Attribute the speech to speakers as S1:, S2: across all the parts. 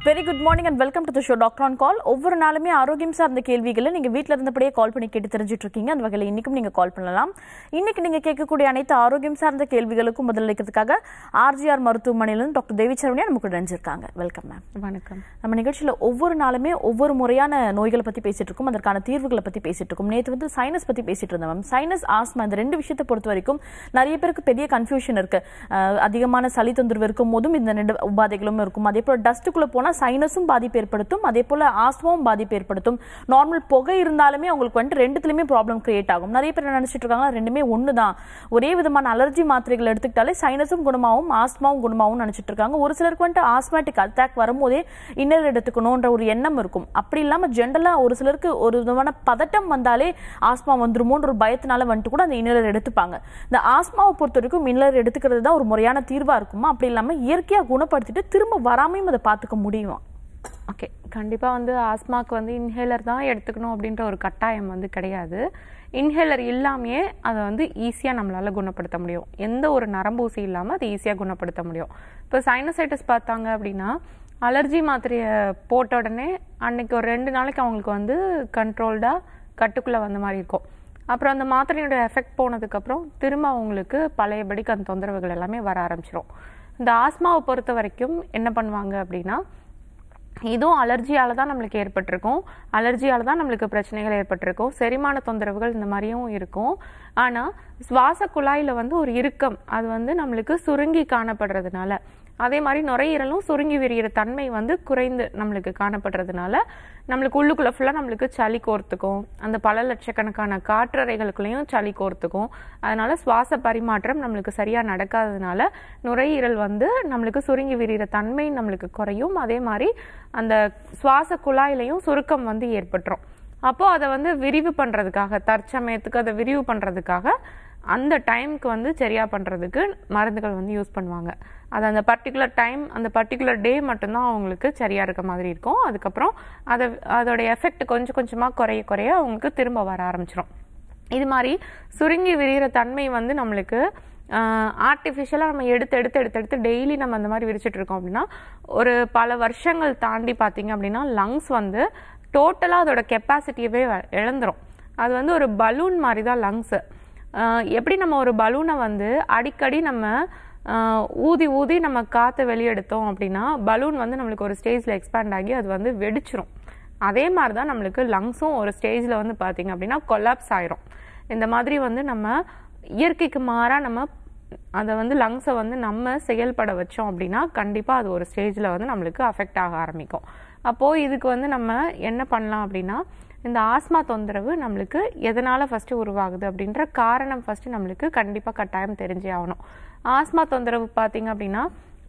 S1: Very good morning and welcome to the show doctor on call ஒவ்வொரு நாளுமே ஆரோக்கியம் சார்ந்த கேள்விகளை நீங்க வீட்ல இருந்தபடியே கால் பண்ணி கேட்டு தெரிஞ்சுட்டு இருக்கீங்க அந்த வகையில் இன்னைக்கும் நீங்க கால் பண்ணலாம் இன்னைக்கு நீங்க கேட்கக்கூடிய அனைத்து ஆரோக்கியம் சார்ந்த கேள்விகளுக்கும் பதிலளிக்கிறதுக்காக ஆர்ஜிஆர் மருத்துவமனையிலிருந்து டாக்டர் தேவி சரவணியா நமக்கு இணைஞ்சிருக்காங்க வெல்கம் மேம்
S2: வணக்கம்
S1: நம்ம நிகழ்ச்சியில் ஒவ்வொரு நாளுமே ஒவ்வொரு முறையான நோய்களை பற்றி பேசிட்டு இருக்கோம் அதற்கான தீர்வுகளை பற்றி பேசிட்டு இருக்கோம் நேற்று வந்து சைனஸ் பற்றி பேசிட்டு இருந்தோம் மேம் சைனஸ் ஆஸ்மா இந்த ரெண்டு விஷயத்தை பொறுத்த வரைக்கும் நிறைய பேருக்கு பெரிய கன்ஃபியூஷன் இருக்கு அஹ் அதிகமான சளி தொந்தரவு இருக்கும் போதும் இந்த ரெண்டு உபாதைகளும் இருக்கும் அதே போல டஸ்ட்டுக்குள்ள போனால் சைனஸும் பாதிப்பு ஏற்படுத்தும் அதே போல ஆஸ்மாவும் பாதிப்பு ஏற்படுத்தும் நார்மல் புகை இருந்தாலுமே அவங்களுக்கு வந்துட்டு ரெண்டுத்துலையுமே ப்ராப்ளம் கிரியேட் ஆகும் நிறைய பேர் என்ன நினைச்சிட்டு இருக்காங்க ரெண்டுமே ஒன்று தான் ஒரே விதமான அலர்ஜி மாத்திரைகள் எடுத்துக்கிட்டாலே சைனஸும் குணமாகும் ஆஸ்மாவும் குணமாகும் நினைச்சிட்டு இருக்காங்க ஒரு சிலருக்கு வந்துட்டு ஆஸ்மாட்டிக் அட்டாக் வரும்போதே இன்னர் எடுத்துக்கணுன்ற ஒரு எண்ணம் இருக்கும் அப்படி இல்லாம ஜென்ரலா ஒரு சிலருக்கு ஒரு விதமான பதட்டம் வந்தாலே ஆஸ்மா வந்துருமோன்ற ஒரு பயத்தினால வந்துட்டு கூட அந்த இன்னர் எடுத்துப்பாங்க இந்த ஆஸ்மாவை பொறுத்த வரைக்கும் இன்னர் எடுத்துக்கிறது தான் ஒரு முறையான தீர்வா இருக்குமா அப்படி இல்லாம இயற்கையா குணப்படுத்திட்டு திரும்ப வராமையும் அதை பார்த்துக்க முடியுமா
S2: ஓகே கண்டிப்பாக வந்து ஆஸ்மாக்கு வந்து இன்ஹேலர் தான் எடுத்துக்கணும் அப்படின்ற ஒரு கட்டாயம் வந்து கிடையாது இன்ஹேலர் இல்லாமையே அதை வந்து ஈஸியாக நம்மளால் குணப்படுத்த முடியும் எந்த ஒரு நரம்பூசி இல்லாமல் அதை ஈஸியாக குணப்படுத்த முடியும் இப்போ சைனசைட்டிஸ் பார்த்தாங்க அப்படின்னா அலர்ஜி மாத்திரையை போட்ட உடனே அன்னைக்கு ஒரு ரெண்டு நாளைக்கு அவங்களுக்கு வந்து கண்ட்ரோல்டாக கட்டுக்குள்ளே வந்த மாதிரி இருக்கும் அப்புறம் அந்த மாத்திரையோட எஃபெக்ட் போனதுக்கப்புறம் திரும்ப அவங்களுக்கு பழையபடிக்கு அந்த தொந்தரவுகள் எல்லாமே வர ஆரம்பிச்சிரும் இந்த ஆஸ்மாவை பொறுத்த வரைக்கும் என்ன பண்ணுவாங்க அப்படின்னா இதுவும் அலர்ஜியால தான் நம்மளுக்கு ஏற்பட்டிருக்கும் அலர்ஜியால தான் நம்மளுக்கு பிரச்சனைகள் ஏற்பட்டிருக்கும் செரிமான தொந்தரவுகள் இந்த மாதிரியும் இருக்கும் ஆனா சுவாச குழாயில வந்து ஒரு இறுக்கம் அது வந்து நம்மளுக்கு சுருங்கி காணப்படுறதுனால அதே மாதிரி நுரையீரலும் சுருங்கி விரிகிற தன்மை வந்து குறைந்து நம்மளுக்கு காணப்படுறதுனால நம்மளுக்கு உள்ளுக்குள்ள ஃபுல்லாக நம்மளுக்கு சளி கோர்த்துக்கும் அந்த பல லட்சக்கணக்கான காற்றறைகளுக்குள்ளேயும் சளி கோர்த்துக்கும் அதனால சுவாச பரிமாற்றம் நம்மளுக்கு சரியாக நடக்காததுனால நுரையீரல் வந்து நம்மளுக்கு சுருங்கி விரிகிற தன்மை நம்மளுக்கு குறையும் அதே மாதிரி அந்த சுவாச குழாயிலையும் சுருக்கம் வந்து ஏற்பட்டுரும் அப்போ அதை வந்து விரிவு பண்ணுறதுக்காக தற்சமயத்துக்கு அதை விரிவு பண்ணுறதுக்காக அந்த டைம்க்கு வந்து சரியா பண்ணுறதுக்கு மருந்துகள் வந்து யூஸ் பண்ணுவாங்க அது அந்த பர்டிகுலர் டைம் அந்த பர்டிகுலர் டே மட்டும்தான் அவங்களுக்கு சரியா இருக்க மாதிரி இருக்கும் அதுக்கப்புறம் அதை அதோட எஃபெக்ட் கொஞ்சம் கொஞ்சமாக குறைய குறைய அவங்களுக்கு திரும்ப வர ஆரம்பிச்சிடும் இது மாதிரி சுருங்கி விரிகிற தன்மை வந்து நம்மளுக்கு ஆர்டிஃபிஷியலாக நம்ம எடுத்து எடுத்து எடுத்து எடுத்து டெய்லி நம்ம அந்த மாதிரி விரிச்சிட்டு இருக்கோம் அப்படின்னா ஒரு பல வருஷங்கள் தாண்டி பார்த்தீங்க அப்படின்னா லங்ஸ் வந்து டோட்டலாக அதோட கெப்பாசிட்டியவே இழந்துரும் அது வந்து ஒரு பலூன் மாதிரி தான் லங்ஸு எப்படி நம்ம ஒரு பலூனை வந்து அடிக்கடி நம்ம ஆஹ், ஊதி ஊதி நம்ம காற்றை வெளியெடுத்தோம் அப்படின்னா பலூன் வந்து நம்மளுக்கு ஒரு ஸ்டேஜில் எக்ஸ்பேண்ட் ஆகி அது வந்து வெடிச்சிரும் அதே மாதிரி தான் நம்மளுக்கு லங்ஸும் ஒரு ஸ்டேஜில் வந்து பார்த்தீங்க அப்படின்னா கொலாப்ஸ் ஆயிரும் இந்த மாதிரி வந்து நம்ம இயற்கைக்கு மாறாக நம்ம அதை வந்து லங்ஸை வந்து நம்ம செயல்பட வச்சோம் அப்படின்னா கண்டிப்பாக அது ஒரு ஸ்டேஜில் வந்து நம்மளுக்கு அஃபெக்ட் ஆக ஆரம்பிக்கும் அப்போது இதுக்கு வந்து நம்ம என்ன பண்ணலாம் அப்படின்னா இந்த ஆஸ்மா தொந்தரவு நம்மளுக்கு எதனால் ஃபஸ்ட்டு உருவாகுது அப்படின்ற காரணம் ஃபஸ்ட்டு நம்மளுக்கு கண்டிப்பாக கட்டாயம் தெரிஞ்சே ஆகணும் ஆஸ்மா தொந்தரவு பார்த்தீங்க அப்படின்னா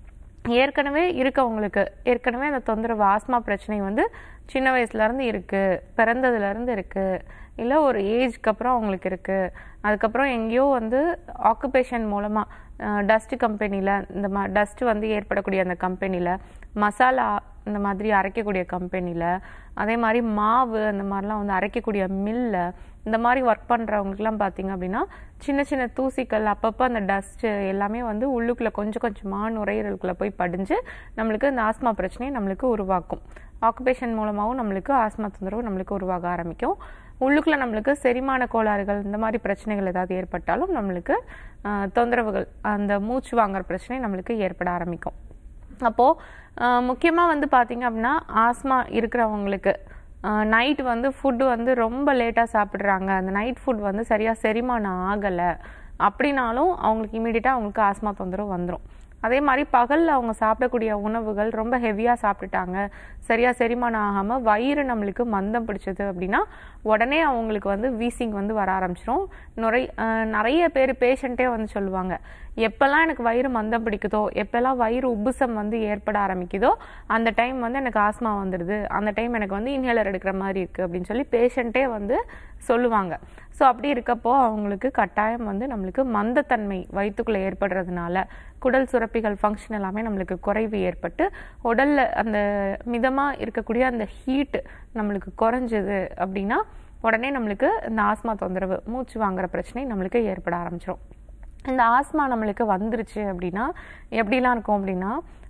S2: ஏற்கனவே இருக்கவங்களுக்கு ஏற்கனவே அந்த தொந்தரவு ஆஸ்மா பிரச்சனை வந்து சின்ன வயசுலேருந்து இருக்குது பிறந்ததுலேருந்து இருக்குது இல்லை ஒரு ஏஜ்க்கு அப்புறம் அவங்களுக்கு இருக்குது அதுக்கப்புறம் எங்கேயோ வந்து ஆக்குபேஷன் மூலமாக டஸ்ட் கம்பெனியில் இந்த மா டஸ்ட் வந்து ஏற்படக்கூடிய அந்த கம்பெனியில் மசாலா இந்த மாதிரி அரைக்கக்கூடிய கம்பெனியில் அதே மாதிரி மாவு அந்த மாதிரிலாம் வந்து அரைக்கக்கூடிய மில்ல இந்த மாதிரி ஒர்க் பண்ணுறவங்களுக்குலாம் பார்த்தீங்க அப்படின்னா சின்ன சின்ன தூசிகள் அப்பப்போ அந்த டஸ்ட்டு எல்லாமே வந்து உள்ளுக்குள்ளே கொஞ்சம் கொஞ்சமாக நுரையீரலுக்குள்ளே போய் படிஞ்சு நம்மளுக்கு இந்த ஆஸ்மா பிரச்சனையை நம்மளுக்கு உருவாக்கும் ஆக்குபேஷன் மூலமாகவும் நம்மளுக்கு ஆஸ்மா தொந்தரவு நம்மளுக்கு உருவாக ஆரம்பிக்கும் உள்ளுக்குள்ள நம்மளுக்கு செரிமான கோளாறுகள் இந்த மாதிரி பிரச்சனைகள் ஏதாவது ஏற்பட்டாலும் நம்மளுக்கு ஆஹ், தொந்தரவுகள் அந்த மூச்சு வாங்குற பிரச்சனை நம்மளுக்கு ஏற்பட ஆரம்பிக்கும் அப்போது முக்கியமாக வந்து பார்த்தீங்க அப்படின்னா ஆஸ்மா இருக்கிறவங்களுக்கு நைட் வந்து ஃபுட்டு வந்து ரொம்ப லேட்டாக சாப்பிட்றாங்க அந்த நைட் ஃபுட் வந்து சரியாக செரிமானம் ஆகலை அப்படின்னாலும் அவங்களுக்கு இமீடியட்டாக அவங்களுக்கு ஆஸ்மா தொந்தரவு வந்துடும் அதே மாதிரி பகலில் அவங்க சாப்பிடக்கூடிய உணவுகள் ரொம்ப ஹெவியாக சாப்பிட்டுட்டாங்க சரியாக செரிமானம் ஆகாமல் வயிறு நம்மளுக்கு மந்தம் பிடிச்சது அப்படின்னா உடனே அவங்களுக்கு வந்து வீசிங் வந்து வர ஆரம்பிச்சிரும் நுரை அஹ் நிறைய பேர் பேஷண்ட்டே வந்து சொல்லுவாங்க எப்போல்லாம் எனக்கு வயிறு மந்தம் பிடிக்குதோ எப்போல்லாம் வயிறு உப்புசம் வந்து ஏற்பட ஆரம்பிக்குதோ அந்த டைம் வந்து எனக்கு ஆஸ்மா வந்துடுது அந்த டைம் எனக்கு வந்து இன்ஹேலர் எடுக்கிற மாதிரி இருக்குது அப்படின்னு சொல்லி பேஷண்ட்டே வந்து சொல்லுவாங்க ஸோ அப்படி இருக்கப்போ அவங்களுக்கு கட்டாயம் வந்து நம்மளுக்கு மந்தத்தன்மை வயிற்றுக்குள்ளே ஏற்படுறதுனால குடல் சுரப்பிகள் ஃபங்க்ஷன் எல்லாமே நம்மளுக்கு குறைவு ஏற்பட்டு உடல்ல அந்த மிதமாக இருக்கக்கூடிய அந்த ஹீட் நம்மளுக்கு குறைஞ்சது அப்படின்னா உடனே நம்மளுக்கு இந்த ஆஸ்மா தொந்தரவு மூச்சு வாங்குற பிரச்சனை நம்மளுக்கு ஏற்பட ஆரம்பிச்சிடும் இந்த ஆஸ்மா நம்மளுக்கு வந்துருச்சு அப்படின்னா எப்படிலாம் இருக்கும் அப்படின்னா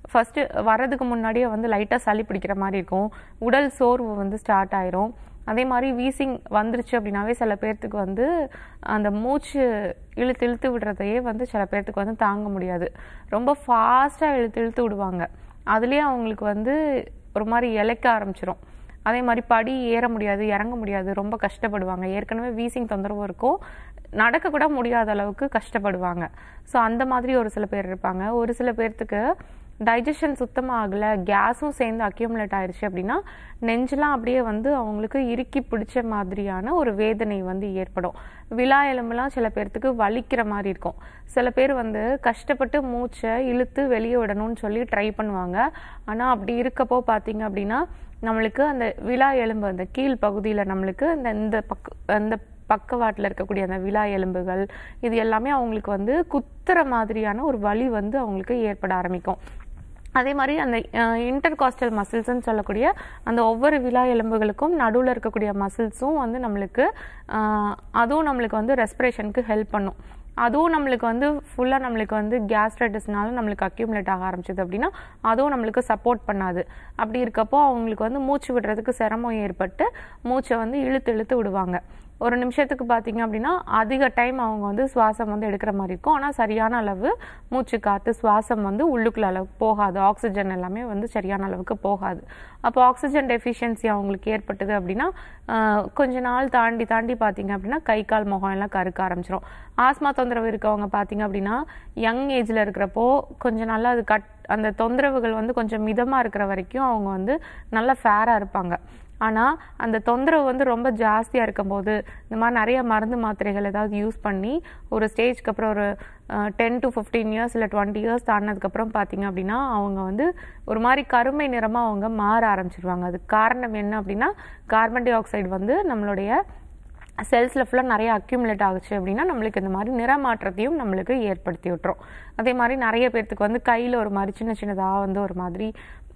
S2: ஃபஸ்ட்டு வர்றதுக்கு முன்னாடியே வந்து லைட்டாக சளி பிடிக்கிற மாதிரி இருக்கும் உடல் சோர்வு வந்து ஸ்டார்ட் ஆயிரும் அதே மாதிரி வீசிங் வந்துருச்சு அப்படின்னாவே சில பேர்த்துக்கு வந்து அந்த மூச்சு இழுத்து இழுத்து விடுறதையே வந்து சில பேர்த்துக்கு வந்து தாங்க முடியாது ரொம்ப ஃபாஸ்ட்டாக இழுத்து இழுத்து விடுவாங்க அதுலேயே அவங்களுக்கு வந்து ஒரு மாதிரி இழைக்க ஆரம்பிச்சிரும் அதே மாதிரி படி ஏற முடியாது இறங்க முடியாது ரொம்ப கஷ்டப்படுவாங்க ஏற்கனவே வீசிங் தொந்தரவு இருக்கும் நடக்க கூட முடியாத அளவுக்கு கஷ்டப்படுவாங்க ஸோ அந்த மாதிரி ஒரு சில பேர் இருப்பாங்க ஒரு சில பேர்த்துக்கு டைஜஷன் சுத்தமாக ஆகலை கேஸும் சேர்ந்து அக்யூமுலேட் ஆயிடுச்சு அப்படின்னா நெஞ்செலாம் அப்படியே வந்து அவங்களுக்கு இறுக்கி பிடிச்ச மாதிரியான ஒரு வேதனை வந்து ஏற்படும் விழா எலும்புலாம் சில பேர்த்துக்கு வலிக்கிற மாதிரி இருக்கும் சில பேர் வந்து கஷ்டப்பட்டு மூச்சை இழுத்து வெளியே விடணும்னு சொல்லி ட்ரை பண்ணுவாங்க ஆனால் அப்படி இருக்கப்போ பார்த்தீங்க அப்படின்னா நம்மளுக்கு அந்த விழா எலும்பு அந்த கீழ் பகுதியில் நம்மளுக்கு இந்த இந்த பக்க அந்த பக்கவாட்டில் இருக்கக்கூடிய அந்த விழா எலும்புகள் இது எல்லாமே அவங்களுக்கு வந்து குத்துற மாதிரியான ஒரு வலி வந்து அவங்களுக்கு ஏற்பட ஆரம்பிக்கும் அதே மாதிரி அந்த இன்டர் காஸ்டல் மசில்ஸ்ன்னு சொல்லக்கூடிய அந்த ஒவ்வொரு விழா எலும்புகளுக்கும் நடுவில் இருக்கக்கூடிய மசில்ஸும் வந்து நம்மளுக்கு ஆஹ், அதுவும் நம்மளுக்கு வந்து ரெஸ்பிரேஷனுக்கு ஹெல்ப் பண்ணும் அதுவும் நம்மளுக்கு வந்து ஃபுல்லாக நம்மளுக்கு வந்து கேஸ்ட்ரைட்டிஸ்னால நம்மளுக்கு அக்யூமுலேட் ஆக ஆரம்பிச்சது அப்படின்னா அதுவும் நம்மளுக்கு சப்போர்ட் பண்ணாது அப்படி இருக்கப்போ அவங்களுக்கு வந்து மூச்சு விடுறதுக்கு சிரமம் ஏற்பட்டு மூச்சை வந்து இழுத்து இழுத்து விடுவாங்க ஒரு நிமிஷத்துக்கு பார்த்தீங்க அப்படின்னா அதிக டைம் அவங்க வந்து சுவாசம் வந்து எடுக்கிற மாதிரி இருக்கும் ஆனால் சரியான அளவு மூச்சு காற்று சுவாசம் வந்து உள்ளுக்குள்ள அளவுக்கு போகாது ஆக்சிஜன் எல்லாமே வந்து சரியான அளவுக்கு போகாது அப்போ ஆக்சிஜன் டெஃபிஷியன்சி அவங்களுக்கு ஏற்பட்டது அப்படின்னா ஆஹ், கொஞ்ச நாள் தாண்டி தாண்டி பார்த்தீங்க அப்படின்னா கை கால் முகம் எல்லாம் கருக்க ஆரம்பிச்சிரும் ஆஸ்மா தொந்தரவு இருக்கவங்க பார்த்தீங்க அப்படின்னா யங் ஏஜில் இருக்கிறப்போ கொஞ்ச நாள்ல அது கட் அந்த தொந்தரவுகள் வந்து கொஞ்சம் மிதமாக இருக்கிற வரைக்கும் அவங்க வந்து நல்ல ஃபேராக இருப்பாங்க ஆனால் அந்த தொந்தரவு வந்து ரொம்ப ஜாஸ்தியாக இருக்கும்போது இந்த மாதிரி நிறைய மருந்து மாத்திரைகள் ஏதாவது யூஸ் பண்ணி ஒரு ஸ்டேஜ்க்கு அப்புறம் ஒரு டென் டு ஃபிஃப்டீன் இயர்ஸ் இல்லை டுவெண்ட்டி இயர்ஸ் தாண்டினதுக்கப்புறம் பார்த்தீங்க அப்படின்னா அவங்க வந்து ஒரு மாதிரி கருமை நிறமாக அவங்க மாற ஆரம்பிச்சிருவாங்க அதுக்கு காரணம் என்ன அப்படின்னா கார்பன் டை ஆக்சைடு வந்து நம்மளுடைய செல்ஸில் ஃபுல்லாக நிறைய அக்யூமுலேட் ஆகுச்சு அப்படின்னா நம்மளுக்கு இந்த மாதிரி நிறமாற்றத்தையும் நம்மளுக்கு ஏற்படுத்தி விட்டுரும் அதே மாதிரி நிறைய பேர்த்துக்கு வந்து கையில் ஒரு மாதிரி சின்ன சின்னதாக வந்து ஒரு மாதிரி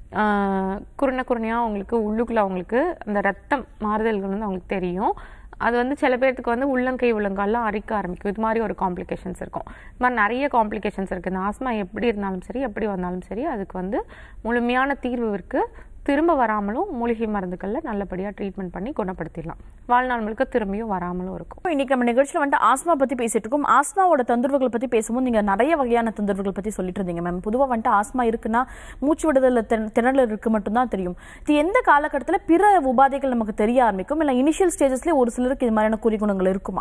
S2: ஆஹ், குருணை குருணையாக அவங்களுக்கு உள்ளுக்குள்ள அவங்களுக்கு அந்த ரத்தம் மாறுதல்கள் வந்து அவங்களுக்கு தெரியும் அது வந்து சில பேர்த்துக்கு வந்து உள்ளங்கை உள்ளங்கால்லாம் அரிக்க ஆரம்பிக்கும் இது மாதிரி ஒரு காம்ப்ளிகேஷன்ஸ் இருக்கும் இது மாதிரி நிறைய காம்ப்ளிகேஷன்ஸ் இருக்குது இந்த ஆஸ்மா எப்படி இருந்தாலும் சரி எப்படி வந்தாலும் சரி அதுக்கு வந்து முழுமையான தீர்வு இருக்குது திரும்ப வராமலும் மூலிகை மருந்துகளில் நல்லபடியாக ட்ரீட்மெண்ட் பண்ணி குணப்படுத்திடலாம் வாழ்நாள் முழுக்க திரும்பியும் வராமலும் இருக்கும்
S1: இப்போ இன்னைக்கு நம்ம நிகழ்ச்சியில் வந்துட்டு ஆஸ்மா பத்தி பேசிட்டு இருக்கோம் ஆஸ்மாவோட தொந்தரவுகள் பத்தி பேசும்போது நீங்க நிறைய வகையான தொந்தரவுகள் பத்தி சொல்லிட்டு இருந்தீங்க மேம் பொதுவா வந்துட்டு ஆஸ்மா இருக்குன்னா மூச்சு விடுதல் திண- திணறல் இருக்கு மட்டும்தான் தெரியும் இது எந்த காலகட்டத்தில் பிற உபாதைகள் நமக்கு தெரிய ஆரம்பிக்கும் இல்லை இனிஷியல் ஸ்டேஜஸ்லேயே ஒரு சிலருக்கு இது மாதிரியான குறிகுணங்கள் இருக்குமா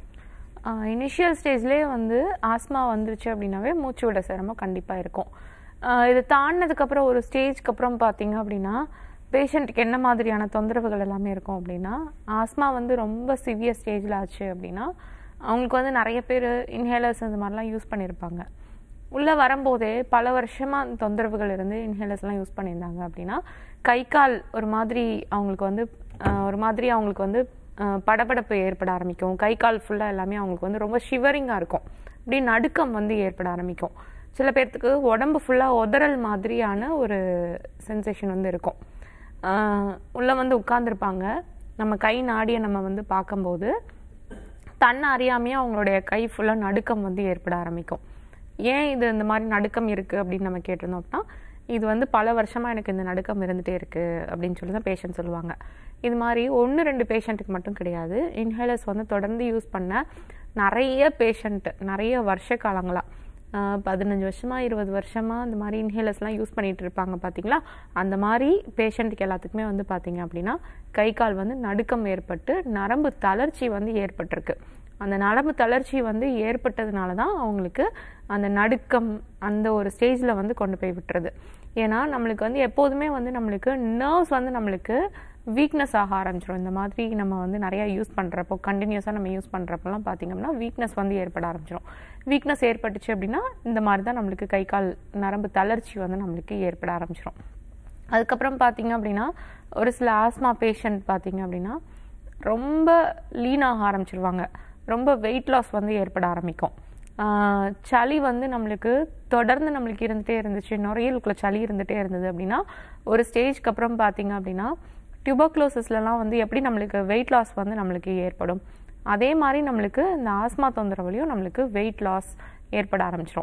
S2: இனிஷியல் ஸ்டேஜ்லேயே வந்து ஆஸ்மா வந்துருச்சு அப்படின்னாவே மூச்சு விட சிரமம் கண்டிப்பாக இருக்கும் ஆஹ் இது தாண்டினதுக்கப்புறம் ஒரு ஸ்டேஜ்க்கு அப்புறம் பார்த்தீங்க அப்படின்னா பேஷண்ட்டுக்கு என்ன மாதிரியான தொந்தரவுகள் எல்லாமே இருக்கும் அப்படின்னா ஆஸ்மா வந்து ரொம்ப சிவியர் ஸ்டேஜில் ஆச்சு அப்படின்னா அவங்களுக்கு வந்து நிறைய பேர் இன்ஹேலர்ஸ் இந்த மாதிரிலாம் யூஸ் பண்ணியிருப்பாங்க உள்ளே வரும்போதே பல வருஷமாக அந்த தொந்தரவுகள் இருந்து இன்ஹேலர்ஸ்லாம் யூஸ் பண்ணியிருந்தாங்க அப்படின்னா கை கால் ஒரு மாதிரி அவங்களுக்கு வந்து ஆஹ் ஒரு மாதிரி அவங்களுக்கு வந்து ஆஹ் படபடப்பு ஏற்பட ஆரம்பிக்கும் கை கால் ஃபுல்லாக எல்லாமே அவங்களுக்கு வந்து ரொம்ப ஷிவரிங்காக இருக்கும் அப்படியே நடுக்கம் வந்து ஏற்பட ஆரம்பிக்கும் சில பேர்த்துக்கு உடம்பு ஃபுல்லாக உதறல் மாதிரியான ஒரு சென்சேஷன் வந்து இருக்கும் ஆஹ் உள்ள வந்து உட்கார்ந்திருப்பாங்க நம்ம கை நாடியை நம்ம வந்து பார்க்கும்போது தன்னை அறியாமையே அவங்களுடைய கை ஃபுல்லாக நடுக்கம் வந்து ஏற்பட ஆரம்பிக்கும் ஏன் இது இந்த மாதிரி நடுக்கம் இருக்குது அப்படின்னு நம்ம கேட்டிருந்தோம் அப்படின்னா இது வந்து பல வருஷமாக எனக்கு இந்த நடுக்கம் இருந்துகிட்டே இருக்குது அப்படின்னு சொல்லி தான் பேஷண்ட் சொல்லுவாங்க இது மாதிரி ஒன்று ரெண்டு பேஷண்ட்டுக்கு மட்டும் கிடையாது இன்ஹேலர்ஸ் வந்து தொடர்ந்து யூஸ் பண்ண நிறைய பேஷண்ட் நிறைய வருஷ காலங்களா ஆஹ் பதினஞ்சு வருஷமா இருபது வருஷமா இந்த மாதிரி இன்ஹேலர்ஸ்லாம் யூஸ் பண்ணிட்டு இருப்பாங்க பார்த்தீங்களா அந்த மாதிரி பேஷண்ட்டுக்கு எல்லாத்துக்குமே வந்து பார்த்தீங்க அப்படின்னா கை கால் வந்து நடுக்கம் ஏற்பட்டு நரம்பு தளர்ச்சி வந்து ஏற்பட்டிருக்கு அந்த நரம்பு தளர்ச்சி வந்து ஏற்பட்டதுனால தான் அவங்களுக்கு அந்த நடுக்கம் அந்த ஒரு ஸ்டேஜில் வந்து கொண்டு போய் விட்டுறது ஏன்னா நம்மளுக்கு வந்து எப்போதுமே வந்து நம்மளுக்கு நர்வ்ஸ் வந்து நம்மளுக்கு வீக்னஸ் ஆக ஆரம்பிச்சிடும் இந்த மாதிரி நம்ம வந்து நிறையா யூஸ் பண்ணுறப்போ கண்டினியூஸாக நம்ம யூஸ் பண்ணுறப்பெல்லாம் பார்த்தீங்கன்னா வீக்னஸ் வந்து ஏற்பட ஆரம்பிச்சிடும் வீக்னஸ் ஏற்பட்டுச்சு அப்படின்னா இந்த மாதிரி தான் நம்மளுக்கு கை கால் நரம்பு தளர்ச்சி வந்து நம்மளுக்கு ஏற்பட ஆரம்பிச்சிடும் அதுக்கப்புறம் பார்த்தீங்க அப்படின்னா ஒரு சில ஆஸ்மா பேஷண்ட் பார்த்தீங்க அப்படின்னா ரொம்ப லீனாக ஆரம்பிச்சிருவாங்க ரொம்ப வெயிட் லாஸ் வந்து ஏற்பட ஆரம்பிக்கும் ஆஹ் சளி வந்து நம்மளுக்கு தொடர்ந்து நம்மளுக்கு இருந்துகிட்டே இருந்துச்சு நுரையீரலுக்குள்ள சளி இருந்துகிட்டே இருந்தது அப்படின்னா ஒரு ஸ்டேஜ்க்கு அப்புறம் பார்த்தீங்க அப்படின்னா டியூபர்க்ளோசிஸ்லலாம் வந்து எப்படி நம்மளுக்கு வெயிட் லாஸ் வந்து நம்மளுக்கு ஏற்படும் அதே மாதிரி நம்மளுக்கு இந்த ஆஸ்மா தொந்தரவுலையும் நம்மளுக்கு வெயிட் லாஸ் ஏற்பட ஆரம்பிச்சிடும்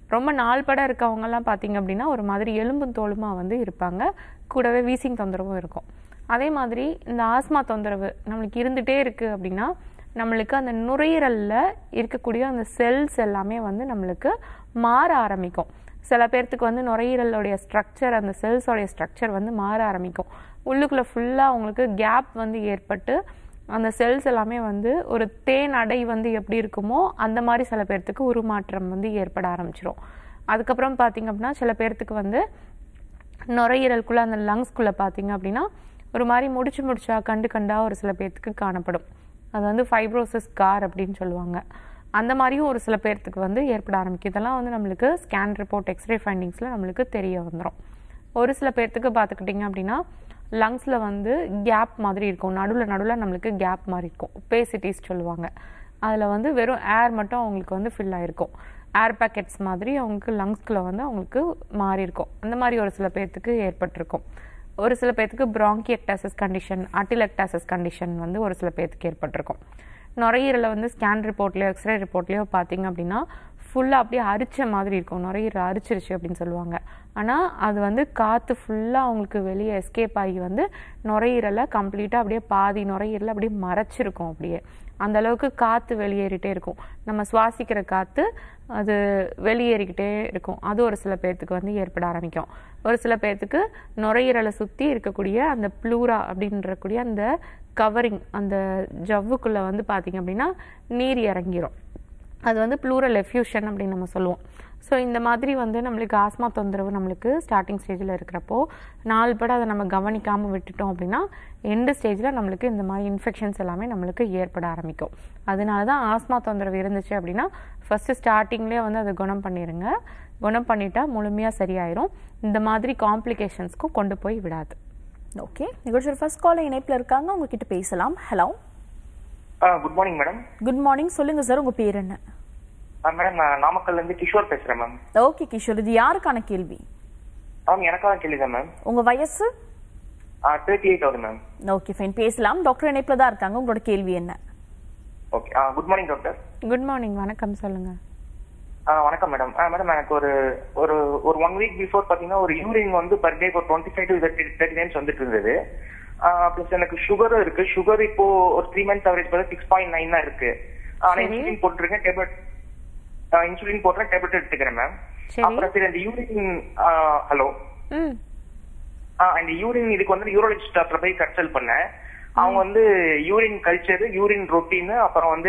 S2: ரொம்ப நாள்பட இருக்கவங்கலாம் பார்த்தீங்க அப்படின்னா ஒரு மாதிரி எலும்பும் தோலுமா வந்து இருப்பாங்க கூடவே வீசிங் தொந்தரவும் இருக்கும் அதே மாதிரி இந்த ஆஸ்மா தொந்தரவு நம்மளுக்கு இருந்துகிட்டே இருக்குது அப்படின்னா நம்மளுக்கு அந்த நுரையீரலில் இருக்கக்கூடிய அந்த செல்ஸ் எல்லாமே வந்து நம்மளுக்கு மாற ஆரம்பிக்கும் சில பேர்த்துக்கு வந்து நுரையீரலுடைய ஸ்ட்ரக்சர் அந்த செல்ஸோடைய ஸ்ட்ரக்சர் வந்து மாற ஆரம்பிக்கும் உள்ளுக்குள்ளே ஃபுல்லாக அவங்களுக்கு கேப் வந்து ஏற்பட்டு அந்த செல்ஸ் எல்லாமே வந்து ஒரு தேன் அடை வந்து எப்படி இருக்குமோ அந்த மாதிரி சில பேர்த்துக்கு உருமாற்றம் வந்து ஏற்பட ஆரம்பிச்சிரும் அதுக்கப்புறம் பார்த்தீங்க அப்படின்னா சில பேர்த்துக்கு வந்து நுரையீரலுக்குள்ளே அந்த லங்ஸ்குள்ளே பார்த்தீங்க அப்படின்னா ஒரு மாதிரி முடிச்சு முடிச்சா கண்டு கண்டா ஒரு சில பேர்த்துக்கு காணப்படும் அது வந்து ஃபைப்ரோசிஸ் கார் அப்படின்னு சொல்லுவாங்க அந்த மாதிரியும் ஒரு சில பேர்த்துக்கு வந்து ஏற்பட ஆரம்பிக்கும் இதெல்லாம் வந்து நம்மளுக்கு ஸ்கேன் ரிப்போர்ட் எக்ஸ்ரே ஃபைண்டிங்ஸில் நம்மளுக்கு தெரிய வந்துடும் ஒரு சில பேர்த்துக்கு பார்த்துக்கிட்டிங்க அப்படின்னா லங்ஸில் வந்து கேப் மாதிரி இருக்கும் நடுவில் நடுவில் நம்மளுக்கு கேப் மாதிரி இருக்கும் பேசிட்டிஸ் சொல்லுவாங்க அதில் வந்து வெறும் ஏர் மட்டும் அவங்களுக்கு வந்து ஃபில் ஆகிருக்கும் ஏர் பேக்கெட்ஸ் மாதிரி அவங்களுக்கு லங்ஸ்குள்ளே வந்து அவங்களுக்கு மாறி இருக்கும் அந்த மாதிரி ஒரு சில பேர்த்துக்கு ஏற்பட்டிருக்கும் ஒரு சில பேர்த்துக்கு ப்ராங்கியக்டாசிஸ் கண்டிஷன் அட்டிலெக்டாசிஸ் கண்டிஷன் வந்து ஒரு சில பேர்த்துக்கு ஏற்பட்டிருக்கும் நுரையீரலை வந்து ஸ்கேன் ரிப்போர்ட்லேயோ எக்ஸ்ரே ரிப்போர்ட்லேயோ பார்த்தீங்க அப்படின்னா ஃபுல்லாக அப்படியே அரிச்ச மாதிரி இருக்கும் நுரையீரல் அரிச்சிருச்சு அப்படின்னு சொல்லுவாங்க ஆனால் அது வந்து காற்று ஃபுல்லாக அவங்களுக்கு வெளியே எஸ்கேப் ஆகி வந்து நுரையீரலை கம்ப்ளீட்டாக அப்படியே பாதி நுரையீரலை அப்படியே மறைச்சிருக்கும் அப்படியே அந்த அளவுக்கு காற்று வெளியேறிட்டே இருக்கும் நம்ம சுவாசிக்கிற காற்று அது வெளியேறிக்கிட்டே இருக்கும் அது ஒரு சில பேர்த்துக்கு வந்து ஏற்பட ஆரம்பிக்கும் ஒரு சில பேர்த்துக்கு நுரையீரலை சுற்றி இருக்கக்கூடிய அந்த ப்ளூரா அப்படின்றக்கூடிய அந்த கவரிங் அந்த ஜவ்வுக்குள்ளே வந்து பார்த்தீங்க அப்படின்னா நீர் இறங்கிரும் அது வந்து ப்ளூரல் எஃப்யூஷன் அப்படின்னு நம்ம சொல்லுவோம் ஸோ இந்த மாதிரி வந்து நம்மளுக்கு ஆஸ்மா தொந்தரவு நம்மளுக்கு ஸ்டார்டிங் ஸ்டேஜில் இருக்கிறப்போ நாள் பட அதை நம்ம கவனிக்காமல் விட்டுட்டோம் அப்படின்னா எண்டு ஸ்டேஜில் நம்மளுக்கு இந்த மாதிரி இன்ஃபெக்ஷன்ஸ் எல்லாமே நம்மளுக்கு ஏற்பட ஆரம்பிக்கும் அதனால தான் ஆஸ்மா தொந்தரவு இருந்துச்சு அப்படின்னா ஃபஸ்ட்டு ஸ்டார்டிங்லேயே வந்து அதை குணம் பண்ணிடுங்க குணம் பண்ணிட்டா முழுமையாக சரியாயிரும் இந்த மாதிரி காம்ப்ளிகேஷன்ஸ்க்கும் கொண்டு போய் விடாது
S1: ஓகே நிகழ்ச்சியோட ஃபர்ஸ்ட் கால் இணைப்பில் இருக்காங்க உங்ககிட்ட பேசலாம் hello
S3: good morning madam
S1: good morning சொல்லுங்க சார் உங்க பேர் என்ன
S3: மேடம் நான் நாமக்கல்ல இருந்து கிஷோர் பேசுறேன் மேம்
S1: ஓகே கிஷோர் இது யாருக்கான கேள்வி
S3: மேம் எனக்காக கேள்விதான் மேம்
S1: உங்க வயசு
S3: தேர்ட்டி எயிட் ஆகுது மேம்
S1: ஓகே ஃபைன் பேசலாம் டாக்டர் இணைப்பில் தான் இருக்காங்க உங்களோட கேள்வி என்ன
S3: okay good morning doctor
S2: good morning வணக்கம் சொல்லுங்கள்
S3: வணக்கம் மேடம் மேடம் எனக்கு ஒரு ஒரு ஒரு ஒன் வீக் பிஃபோர் பாத்தீங்கன்னா ஒரு யூரின் வந்து பர் டே ஒரு twenty five to thirty times வந்துட்டு இருந்தது ப்ளஸ் எனக்கு சுகரும் இருக்கு சுகர் இப்போ ஒரு த்ரீ மந்த்ஸ் அவரேஜ் பார்த்தா சிக்ஸ் பாயிண்ட் நைன் தான் இருக்கு ஆனா இன்சுலின் போட்டிருக்கேன் டேப்லெட் இன்சுலின் போடுறேன் டேப்லெட் எடுத்துக்கிறேன் மேம்
S2: சரி.
S3: அப்புறம் சரி அந்த யூரின் ஹலோ
S2: ம்
S3: அந்த யூரின் இதுக்கு வந்து யூரோலஜிஸ்ட் டாக்டர் போய் கன்சல்ட் பண்ணேன் அவங்க வந்து யூரின் கல்ச்சர் யூரின் ரொட்டீன் அப்புறம் வந்து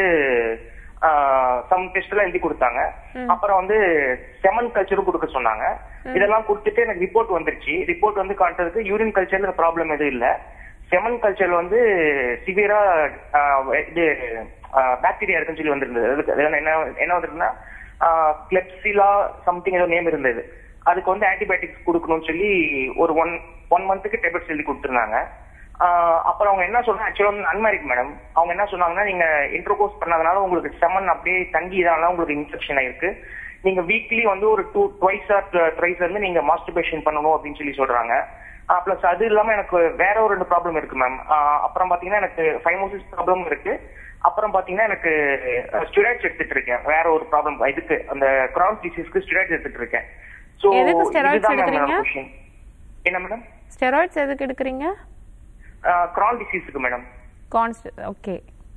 S3: சம் டெஸ்ட் எல்லாம் எழுதி கொடுத்தாங்க அப்புறம் வந்து செமன் கல்ச்சரும் கொடுக்க சொன்னாங்க இதெல்லாம் கொடுத்துட்டு எனக்கு ரிப்போர்ட் வந்துருச்சு ரிப்போர்ட் வந்து காட்டுறதுக்கு யூரின் கல்ச்சர்ல ப்ராப்ளம் எதுவும் இல்ல செமன் கல்ச்சர்ல வந்து சிவியரா இது பாக்டீரியா இருக்குன்னு சொல்லி வந்திருந்தது அதுக்கு அது என்ன என்ன வந்திருக்குன்னா கிளெப்சிலா சம்திங் ஏதோ நேம் இருந்தது அதுக்கு வந்து ஆன்டிபயோட்டிக்ஸ் கொடுக்கணும்னு சொல்லி ஒரு ஒன் ஒன் மந்த்துக்கு டேப்லெட்ஸ் எழுதி கொடுத்துருந்தாங்க ஆஹ் அப்புறம் அவங்க என்ன சொன்னாங்க ஆக்சுவலா வந்து அன்மேரிட் மேடம் அவங்க என்ன சொன்னாங்கன்னா நீங்க இன்டர்கோர்ஸ் பண்ணதுனால உங்களுக்கு செமன் அப்படியே தங்கி இதனால உங்களுக்கு இன்ஃபெக்ஷன் ஆயிருக்கு நீங்க வீக்லி வந்து ஒரு டூ ட்வைஸ் ஆர் ட்ரைஸ் வந்து நீங்க மாஸ்டர்பேஷன் பண்ணணும் அப்படின்னு சொல்லி சொல்றாங்க பிளஸ் அது இல்லாம எனக்கு வேற ஒரு ரெண்டு ப்ராப்ளம் இருக்கு மேம் அப்புறம் பாத்தீங்கன்னா எனக்கு ஃபைமோசிஸ் ப்ராப்ளம் இருக்கு அப்புறம் பாத்தீங்கன்னா எனக்கு ஸ்டெராய்ட்ஸ் எடுத்துட்டு இருக்கேன் வேற ஒரு ப்ராப்ளம் இதுக்கு அந்த கிரான் டிசீஸ்க்கு ஸ்டெராய்ட்ஸ் எடுத்துட்டு இருக்கேன் சோ
S2: எதுக்கு steroids எடுக்குறீங்க?
S3: என்ன மேடம்
S2: ஸ்டெராய்ட்ஸ் எதுக்கு எடுக்கிறீங்க
S3: கிரான் டிசீஸ்க்கு மேடம்
S2: கான்ஸ்ட் ஓகே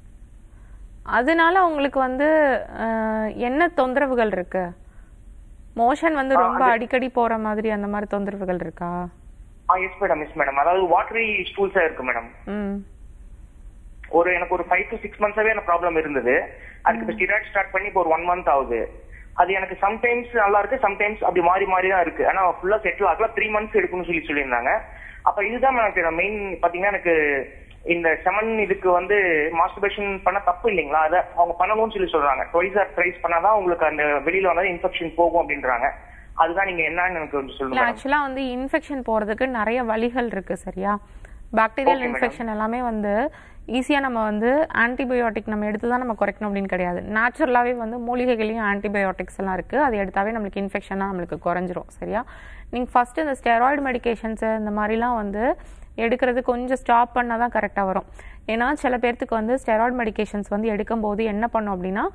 S2: அதனால உங்களுக்கு வந்து அஹ், என்ன தொந்தரவுகள் இருக்கு மோஷன் வந்து ரொம்ப அடிக்கடி போற மாதிரி அந்த மாதிரி தொந்தரவுகள் இருக்கா
S3: ஆ எஸ் மேடம் எஸ் மேடம் அதாவது வாட்டரி ஸ்டூல்ஸா இருக்கு மேடம்
S2: ம்
S3: ஒரு எனக்கு ஒரு ஃபைவ் டு சிக்ஸ் மந்த்ஸாவே எனக்கு ப்ராப்ளம் இருந்தது அதுக்கு இப்போ ஸ்டிராய்ட் ஸ்டார்ட் பண்ணி இப்போ ஒரு ஒன் மந்த் ஆகுது அது எனக்கு சம்டைம்ஸ் நல்லா இருக்கு சம்டைம்ஸ் அப்படி மாறி மாறி தான் இருக்கு ஆனா ஃபுல்லா செட்டில் ஆகல த்ரீ மந்த்ஸ் எடுக்கும்னு சொல்லி சொல்லியிருந்தாங்க அப்ப இதுதான் எனக்கு மெயின் பாத்தீங்கன்னா எனக்கு இந்த செமன் இதுக்கு வந்து மாஸ்டர்பேஷன் பண்ண தப்பு இல்லைங்களா அதை அவங்க பண்ணணும்னு சொல்லி சொல்றாங்க ட்வைஸ் ஆர் ட்ரைஸ் பண்ணாதான் உங்களுக்கு அந்த வெளியில வந்தா இன்ஃபெக்ஷன் போகும் அப்படின்றாங்க அதுதான் நீங்க என்னன்னு எனக்கு கொஞ்சம்
S2: இல்ல
S3: சொல்லுங்க madam.
S2: ஆக்சுவலா வந்து இன்ஃபெக்ஷன் போறதுக்கு நிறைய வழிகள் இருக்கு சரியா பாக்டீரியல்
S3: Okay, madam.
S2: இன்ஃபெக்ஷன் எல்லாமே வந்து ஈஸியா நம்ம வந்து ஆன்டிபயோட்டிக் நம்ம எடுத்து தான் நம்ம குறைக்கணும் அப்படின்னு கிடையாது நேச்சுரலாவே வந்து மூலிகைகளையும் ஆன்டிபயோட்டிக்ஸ் எல்லாம் இருக்கு அது எடுத்தாவே நம்மளுக்கு இன்ஃபெக்ஷனா நம்மளுக்கு குறைஞ்சிரும் சரியா நீங்க ஃபர்ஸ்ட் இந்த ஸ்டெராய்டு மெடிகேஷன்ஸ் இந்த மாதிரிலாம் வந்து எடுக்கிறது கொஞ்சம் ஸ்டாப் பண்ணால் தான் கரெக்டாக வரும் ஏன்னா சில பேர்த்துக்கு வந்து ஸ்டெராய்டு மெடிகேஷன்ஸ் வந்து எடுக்கும்போது என்ன பண்ணும் அப்படின்னா